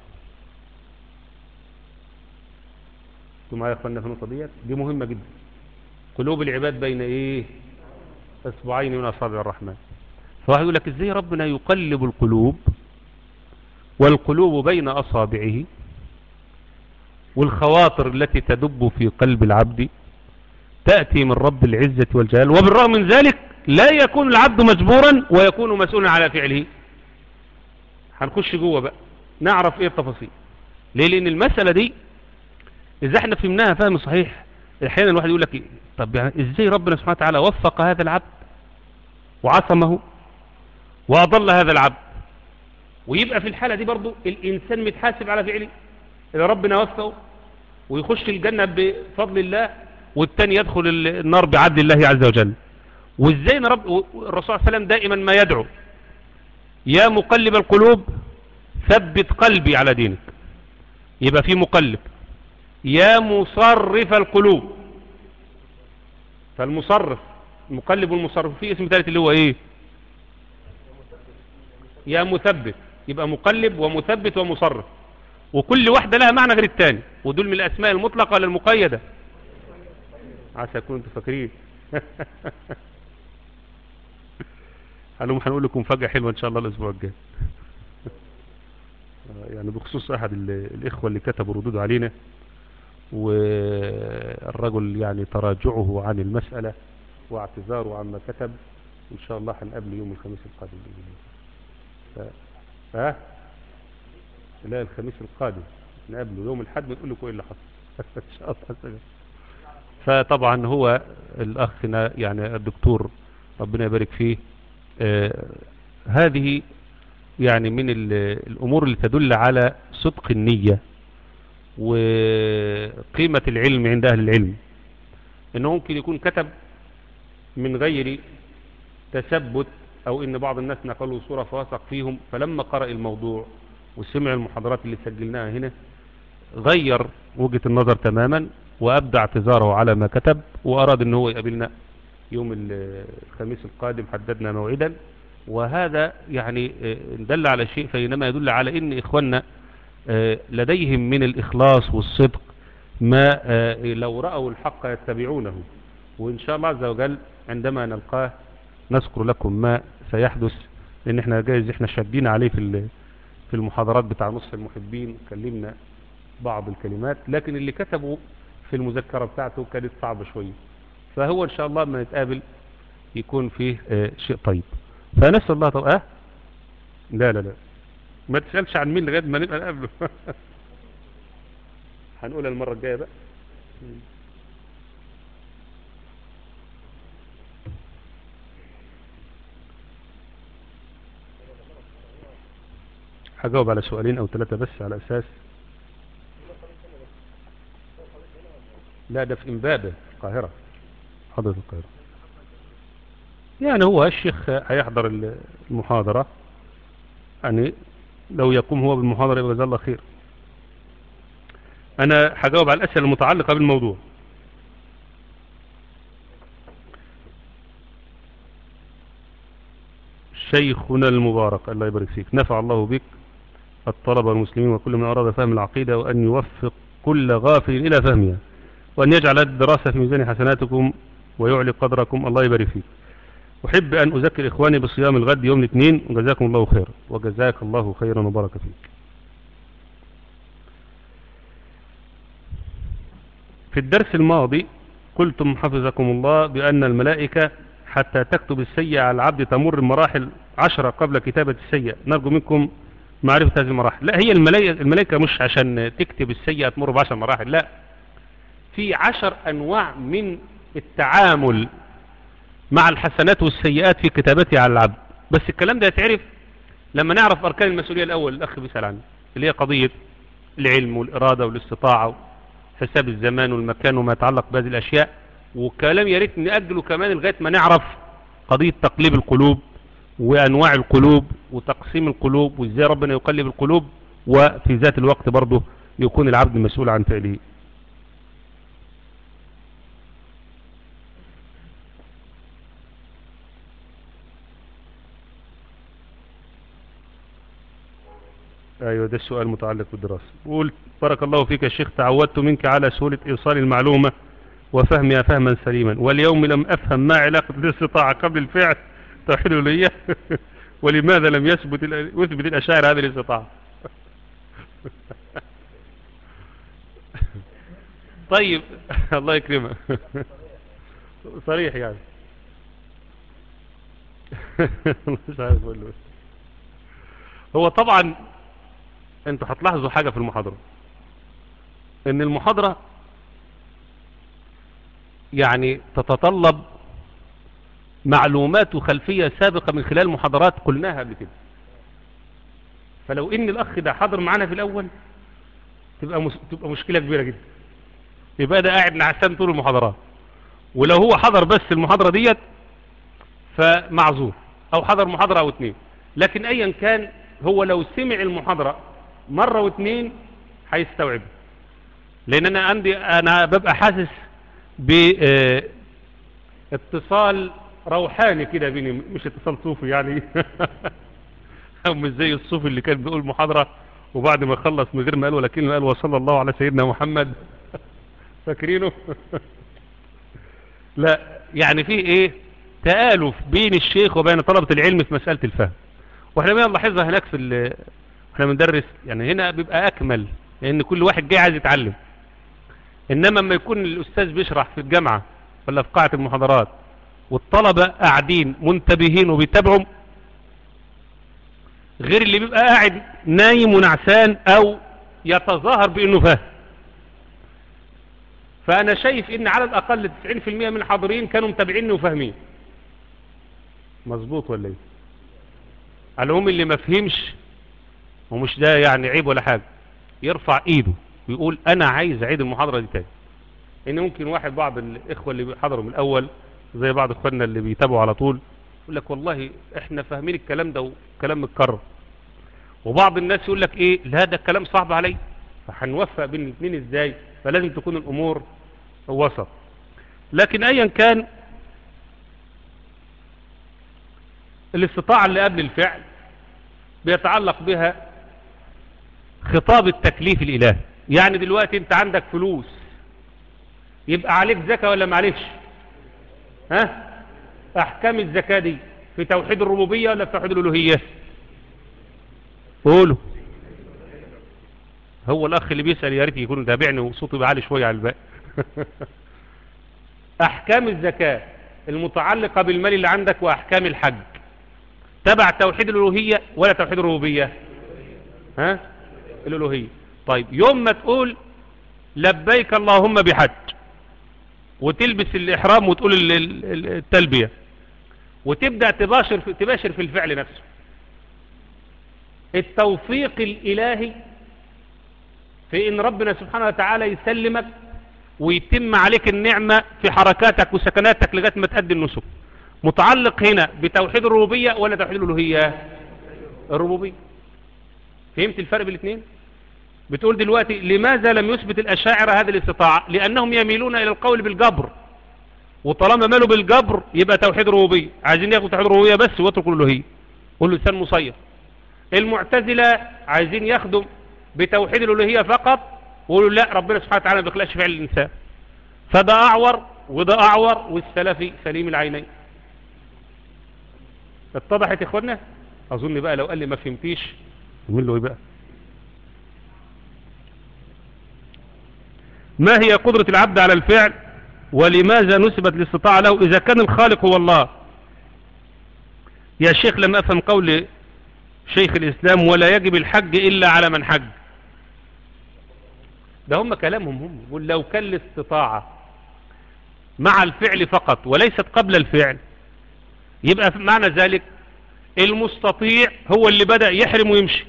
انتوا معايا يا اخوانا في النقطه ديت دي مهمه جدا قلوب العباد بين ايه اصبعين من اصابع الرحمن فواحد يقول لك ازاي ربنا يقلب القلوب والقلوب بين اصابعه والخواطر التي تدب في قلب العبد تأتي من رب العزة والجلال وبالرغم من ذلك لا يكون العبد مجبورا ويكون مسؤولا على فعله هنخش جوه بقى نعرف ايه التفاصيل ليه لان المسألة دي اذا احنا فهمناها فهم صحيح احيانا الواحد يقول لك إيه؟ طب يعني ازاي ربنا سبحانه وتعالى وفق هذا العبد وعصمه واضل هذا العبد ويبقى في الحالة دي برضو الانسان متحاسب على فعله اذا ربنا وفقه ويخش الجنة بفضل الله والتاني يدخل النار بعدل الله عز وجل وازاي رب الرسول صلى الله عليه وسلم دائما ما يدعو يا مقلب القلوب ثبت قلبي على دينك يبقى في مقلب يا مصرف القلوب فالمصرف المقلب والمصرف في اسم ثالث اللي هو ايه يا مثبت يبقى مقلب ومثبت ومصرف وكل واحدة لها معنى غير الثاني ودول من الاسماء المطلقة ولا المقيدة عسى يكون انتوا فاكرين هنقوم هنقول لكم فجأة حلوة ان شاء الله الاسبوع الجاي يعني بخصوص احد الاخوة اللي كتبوا ردود علينا والرجل يعني تراجعه عن المسألة واعتذاره عما كتب ان شاء الله هنقابله يوم الخميس القادم ف... ها لا الخميس القادم نقابله يوم الحد نقول لكم ايه اللي حصل ان شاء الله فطبعا هو الاخنا يعني الدكتور ربنا يبارك فيه آه هذه يعني من الامور اللي تدل على صدق النية وقيمة العلم عند اهل العلم انه ممكن يكون كتب من غير تثبت او ان بعض الناس نقلوا صورة فوثق فيهم فلما قرأ الموضوع وسمع المحاضرات اللي سجلناها هنا غير وجهة النظر تماما وأبدى اعتذاره على ما كتب وأراد أنه هو يقابلنا يوم الخميس القادم حددنا موعدا وهذا يعني دل على شيء فإنما يدل على أن إخواننا لديهم من الإخلاص والصدق ما لو رأوا الحق يتبعونه وإن شاء الله عز وجل عندما نلقاه نذكر لكم ما سيحدث لأن احنا جايز احنا شادين عليه في في المحاضرات بتاع نصف المحبين كلمنا بعض الكلمات لكن اللي كتبوا في المذكرة بتاعته كانت صعبة شوية فهو ان شاء الله ما نتقابل يكون فيه آه، شيء طيب فنسأل الله طب اه لا لا لا ما تسألش عن مين لغاية ما نبقى نقابله هنقولها المرة الجاية بقى هجاوب على سؤالين او ثلاثة بس على اساس لا ده في امبابة القاهرة حضرة القاهرة يعني هو الشيخ هيحضر المحاضرة يعني لو يقوم هو بالمحاضرة يبقى جزاه الله خير انا هجاوب على الاسئله المتعلقة بالموضوع شيخنا المبارك الله يبارك فيك نفع الله بك الطلبة المسلمين وكل من أراد فهم العقيدة وأن يوفق كل غافل إلى فهمها وأن يجعل الدراسة في ميزان حسناتكم ويعلي قدركم الله يبارك فيك أحب أن أذكر إخواني بصيام الغد يوم الاثنين وجزاكم الله خيرا وجزاك الله خيرا وبارك فيك في الدرس الماضي قلتم حفظكم الله بأن الملائكة حتى تكتب السيئة على العبد تمر مراحل عشرة قبل كتابة السيئة نرجو منكم معرفة هذه المراحل لا هي الملائكة, الملائكة مش عشان تكتب السيئة تمر بعشر مراحل لا في عشر أنواع من التعامل مع الحسنات والسيئات في كتابتها على العبد بس الكلام ده يتعرف لما نعرف أركان المسؤولية الأول الأخ بيسأل عنه اللي هي قضية العلم والإرادة والاستطاعة حساب الزمان والمكان وما يتعلق بهذه الأشياء وكلام يا ريت نأجله كمان لغاية ما نعرف قضية تقليب القلوب وأنواع القلوب وتقسيم القلوب وإزاي ربنا يقلب القلوب وفي ذات الوقت برضه يكون العبد مسؤول عن فعله ايوه ده السؤال متعلق بالدراسة قلت بارك الله فيك يا شيخ تعودت منك على سهولة ايصال المعلومة وفهمها فهما سليما واليوم لم افهم ما علاقة الاستطاعة قبل الفعل توحيد الالوهية ولماذا لم يثبت يثبت الاشاعر هذه الاستطاعة طيب الله يكرمك صريح يعني مش عارف اقول له هو طبعا انتوا هتلاحظوا حاجة في المحاضرة ان المحاضرة يعني تتطلب معلومات وخلفية سابقة من خلال محاضرات قلناها قبل كده فلو ان الاخ ده حاضر معانا في الاول تبقى مس... تبقى مشكلة كبيرة جدا يبقى ده قاعد نعسان طول المحاضرات ولو هو حضر بس المحاضرة ديت فمعذور او حضر محاضرة او اتنين لكن ايا كان هو لو سمع المحاضرة مرة واثنين هيستوعب لان انا عندي انا ببقى حاسس باتصال روحاني كده بيني مش اتصال صوفي يعني او مش زي الصوفي اللي كان بيقول محاضرة وبعد ما خلص من غير ما قال ولا كلمة قال وصلى الله على سيدنا محمد فاكرينه لا يعني في ايه تآلف بين الشيخ وبين طلبة العلم في مسألة الفهم واحنا بنلاحظها هناك في احنا بندرس يعني هنا بيبقى اكمل لان كل واحد جاي عايز يتعلم انما لما يكون الاستاذ بيشرح في الجامعة ولا في قاعة المحاضرات والطلبة قاعدين منتبهين وبيتابعوا غير اللي بيبقى قاعد نايم ونعسان او يتظاهر بانه فاهم فانا شايف ان على الاقل 90% من الحاضرين كانوا متابعيني وفاهمين مظبوط ولا ايه العموم اللي ما فهمش ومش ده يعني عيب ولا حاجة يرفع ايده ويقول انا عايز اعيد المحاضرة دي تاني ان ممكن واحد بعض الاخوة اللي حضروا من الاول زي بعض اخواننا اللي بيتابعوا على طول يقول لك والله احنا فاهمين الكلام ده وكلام متكرر وبعض الناس يقول لك ايه لا ده الكلام صعب علي فهنوفق بين الاثنين ازاي فلازم تكون الامور وسط لكن ايا كان الاستطاعة اللي قبل الفعل بيتعلق بها خطاب التكليف الالهي يعني دلوقتي انت عندك فلوس يبقى عليك زكاة ولا معلش ها احكام الزكاة دي في توحيد الربوبية ولا في توحيد الالوهية قولوا هو الاخ اللي بيسأل يا ريت يكون متابعني وصوته يبقى عالي شوية على الباقي احكام الزكاة المتعلقة بالمال اللي عندك واحكام الحج تبع توحيد الالوهية ولا توحيد الربوبية ها الالوهية طيب يوم ما تقول لبيك اللهم بحج وتلبس الاحرام وتقول ال- ال- التلبية وتبدأ تباشر في, تباشر في الفعل نفسه التوفيق الالهي في ان ربنا سبحانه وتعالى يسلمك ويتم عليك النعمة في حركاتك وسكناتك لغاية ما تأدي النسك متعلق هنا بتوحيد الربوبية ولا توحيد الألوهية الربوبية فهمت الفرق بين الاثنين بتقول دلوقتي لماذا لم يثبت الأشاعرة هذه الاستطاعة لأنهم يميلون إلى القول بالجبر وطالما مالوا بالجبر يبقى توحيد الربوبية عايزين ياخدوا توحيد الربوبية بس ويتركوا الألوهية قول لسان مصير المعتزلة عايزين ياخدوا بتوحيد الألوهية فقط ويقولوا لا ربنا سبحانه وتعالى ما بيخلقش فعل الإنسان فده أعور وده أعور والسلفي سليم العينين اتضحت يا اخوانا اظن بقى لو قال لي ما فهمتيش يقول له ايه بقى ما هي قدرة العبد على الفعل ولماذا نسبت الاستطاعة له اذا كان الخالق هو الله يا شيخ لم افهم قول شيخ الاسلام ولا يجب الحج الا على من حج ده هم كلامهم هم يقول لو كان الاستطاعة مع الفعل فقط وليست قبل الفعل يبقى معنى ذلك المستطيع هو اللي بدأ يحرم ويمشي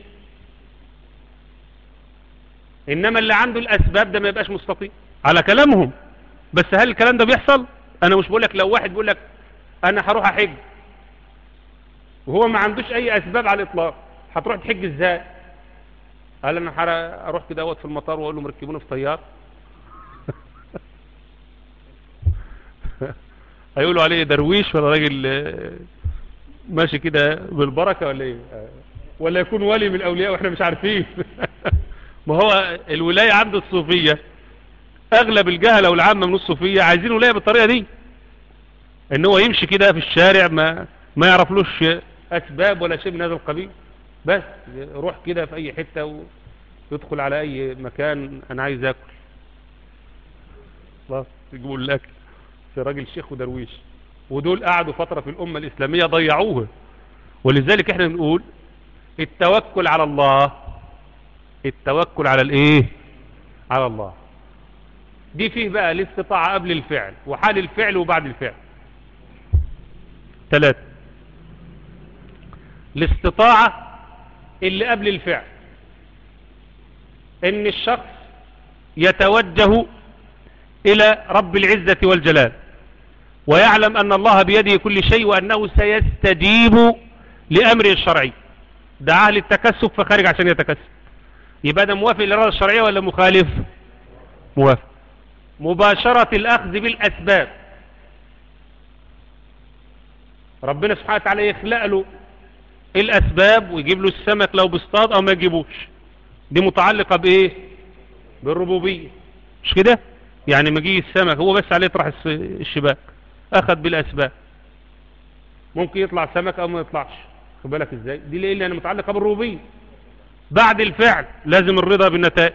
انما اللي عنده الاسباب ده ما يبقاش مستطيع على كلامهم بس هل الكلام ده بيحصل انا مش بقولك لو واحد بيقولك انا هروح احج وهو ما عندوش اي اسباب على الاطلاق هتروح تحج ازاي قال انا هر- اروح كده اقعد في المطار واقول له مركبوني في طيار هيقولوا عليه درويش ولا راجل آه، ماشي كده بالبركة ولا ايه آه، ولا يكون ولي من الاولياء واحنا مش عارفين ما هو الولاية عند الصوفية اغلب الجهلة والعامة من الصوفية عايزين ولاية بالطريقة دي ان هو يمشي كده في الشارع ما ما يعرفلوش اسباب ولا شيء من هذا القبيل بس روح كده في اي حتة ويدخل على اي مكان انا عايز اكل خلاص يجيبوا الاكل في راجل شيخ ودرويش ودول قعدوا فترة في الأمة الإسلامية ضيعوها ولذلك احنا بنقول التوكل على الله التوكل على الايه على الله دي فيه بقى الاستطاعة قبل الفعل وحال الفعل وبعد الفعل ثلاثة الاستطاعة اللي قبل الفعل ان الشخص يتوجه الى رب العزة والجلال ويعلم ان الله بيده كل شيء وانه سيستجيب لامره الشرعي دعاه للتكسب فخارج عشان يتكسب يبقى ده موافق للإرادة الشرعية ولا مخالف موافق مباشرة الأخذ بالأسباب ربنا سبحانه وتعالى يخلق له الأسباب ويجيب له السمك لو بيصطاد أو ما يجيبوش دي متعلقة بإيه بالربوبية مش كده يعني ما جه السمك هو بس عليه يطرح الس- الشباك أخذ بالأسباب ممكن يطلع سمك أو ما يطلعش خد بالك إزاي دي ليه لأنها متعلقة بالربوبية بعد الفعل لازم الرضا بالنتائج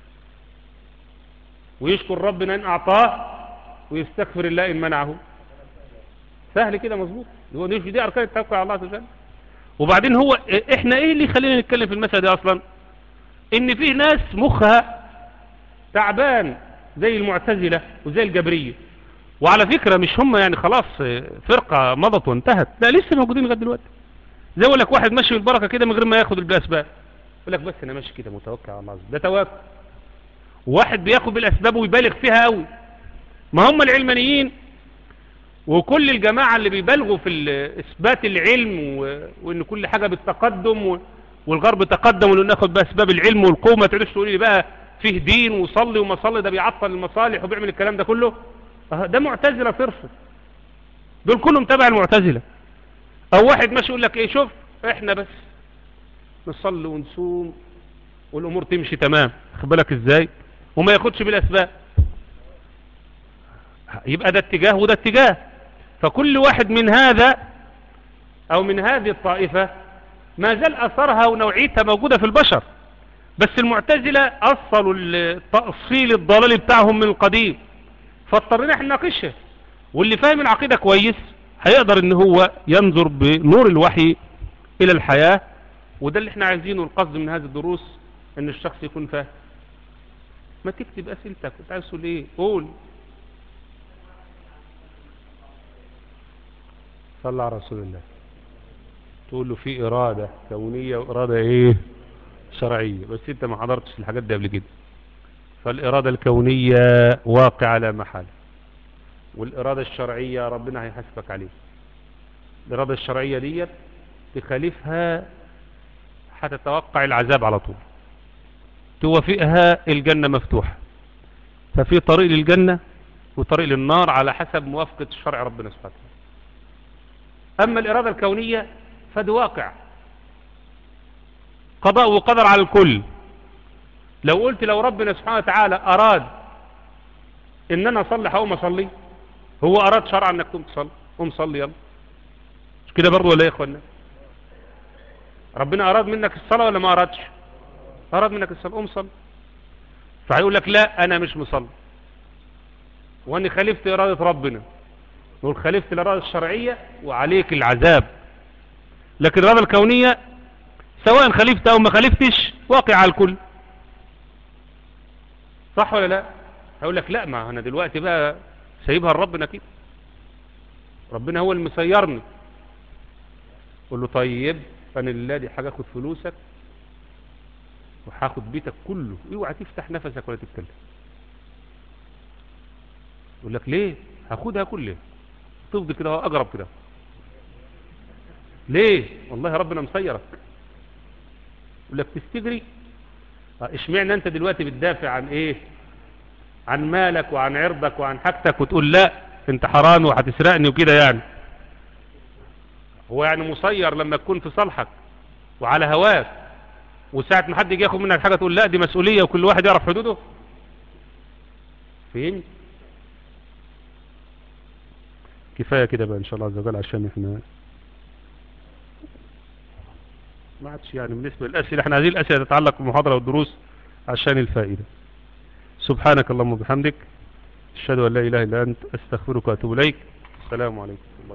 ويشكر ربنا ان اعطاه ويستغفر الله ان منعه سهل كده مظبوط هو دي دي اركان التوكل على الله عز وجل وبعدين هو احنا ايه اللي يخلينا نتكلم في المسألة دي اصلا ان فيه ناس مخها تعبان زي المعتزلة وزي الجبرية وعلى فكرة مش هم يعني خلاص فرقة مضت وانتهت لا لسه موجودين لغايه دلوقتي زي اقول لك واحد ماشي بالبركة كده من غير ما ياخد بالاسباب يقول لك بس انا ماشي كده متوكل على الله عز وجل. ده توكل واحد بياخد بالاسباب ويبالغ فيها قوي ما هم العلمانيين وكل الجماعة اللي بيبالغوا في ال- اثبات العلم و... وان كل حاجة بالتقدم و... والغرب تقدم وانه ناخد باسباب العلم والقوة ما تقولش تقولي بقى فيه دين وصلي وما صلي ده بيعطل المصالح وبيعمل الكلام ده كله أه، ده معتزلة صرف دول كلهم تبع المعتزلة او واحد ماشي يقول لك ايه شوف احنا بس نصلي ونصوم والامور تمشي تمام خد بالك ازاي وما ياخدش بالاسباب يبقى ده اتجاه وده اتجاه فكل واحد من هذا او من هذه الطائفة ما زال اثرها ونوعيتها موجودة في البشر بس المعتزلة أصلوا التأصيل الضلالي بتاعهم من القديم فاضطرينا احنا نناقشها واللي فاهم العقيدة كويس هيقدر ان هو ينظر بنور الوحي الى الحياة وده اللي احنا عايزينه القصد من هذه الدروس ان الشخص يكون فاهم ما تكتب اسئلتك انت عايز تقول ايه قول صلى على رسول الله تقول له في إرادة كونية وإرادة إيه شرعية بس أنت ما حضرتش الحاجات دي قبل كده فالإرادة الكونية واقع لا محال والإرادة الشرعية ربنا هيحاسبك عليه الإرادة الشرعية ديت تخالفها هتتوقع العذاب على طول توافقها الجنة مفتوحة ففي طريق للجنة وطريق للنار على حسب موافقة الشرع ربنا سبحانه وتعالى أما الإرادة الكونية فده واقع قضاء وقدر على الكل لو قلت لو ربنا سبحانه وتعالى أراد إن أنا أصلي هقوم أصلي هو أراد شرعا أنك تقوم تصلي قوم صلي يلا مش كده برضه ولا إيه يا إخوانا ربنا أراد منك الصلاة ولا ما أرادش أراد منك الصلاة قوم صلي فهيقول لك لا أنا مش مصلي وأني خالفت إرادة ربنا نقول خالفت الإرادة الشرعية وعليك العذاب لكن الإرادة الكونية سواء خالفت أو ما خالفتش واقع على الكل صح ولا لا هقول لك لا ما أنا دلوقتي بقى سايبها لربنا كده ربنا هو اللي مسيرني قول له طيب أنا لله دي حاجة أخد فلوسك وهاخد بيتك كله اوعى تفتح نفسك ولا تتكلم يقول لك ليه هاخدها كلها تفضل كده اقرب كده ليه والله ربنا مسيرك يقول لك تستجري اشمعنى انت دلوقتي بتدافع عن ايه عن مالك وعن عرضك وعن حاجتك وتقول لا انت حرام وهتسرقني وكده يعني هو يعني مسير لما تكون في صالحك وعلى هواك وساعة ما حد يجي ياخد منك حاجة تقول لا دي مسؤولية وكل واحد يعرف حدوده فهمت كفاية كده بقى ان شاء الله عز وجل عشان احنا ما عادش يعني بالنسبة للأسئلة احنا هذه الأسئلة تتعلق بالمحاضرة والدروس عشان الفائدة سبحانك اللهم وبحمدك اشهد ان لا اله الا انت استغفرك واتوب اليك السلام عليكم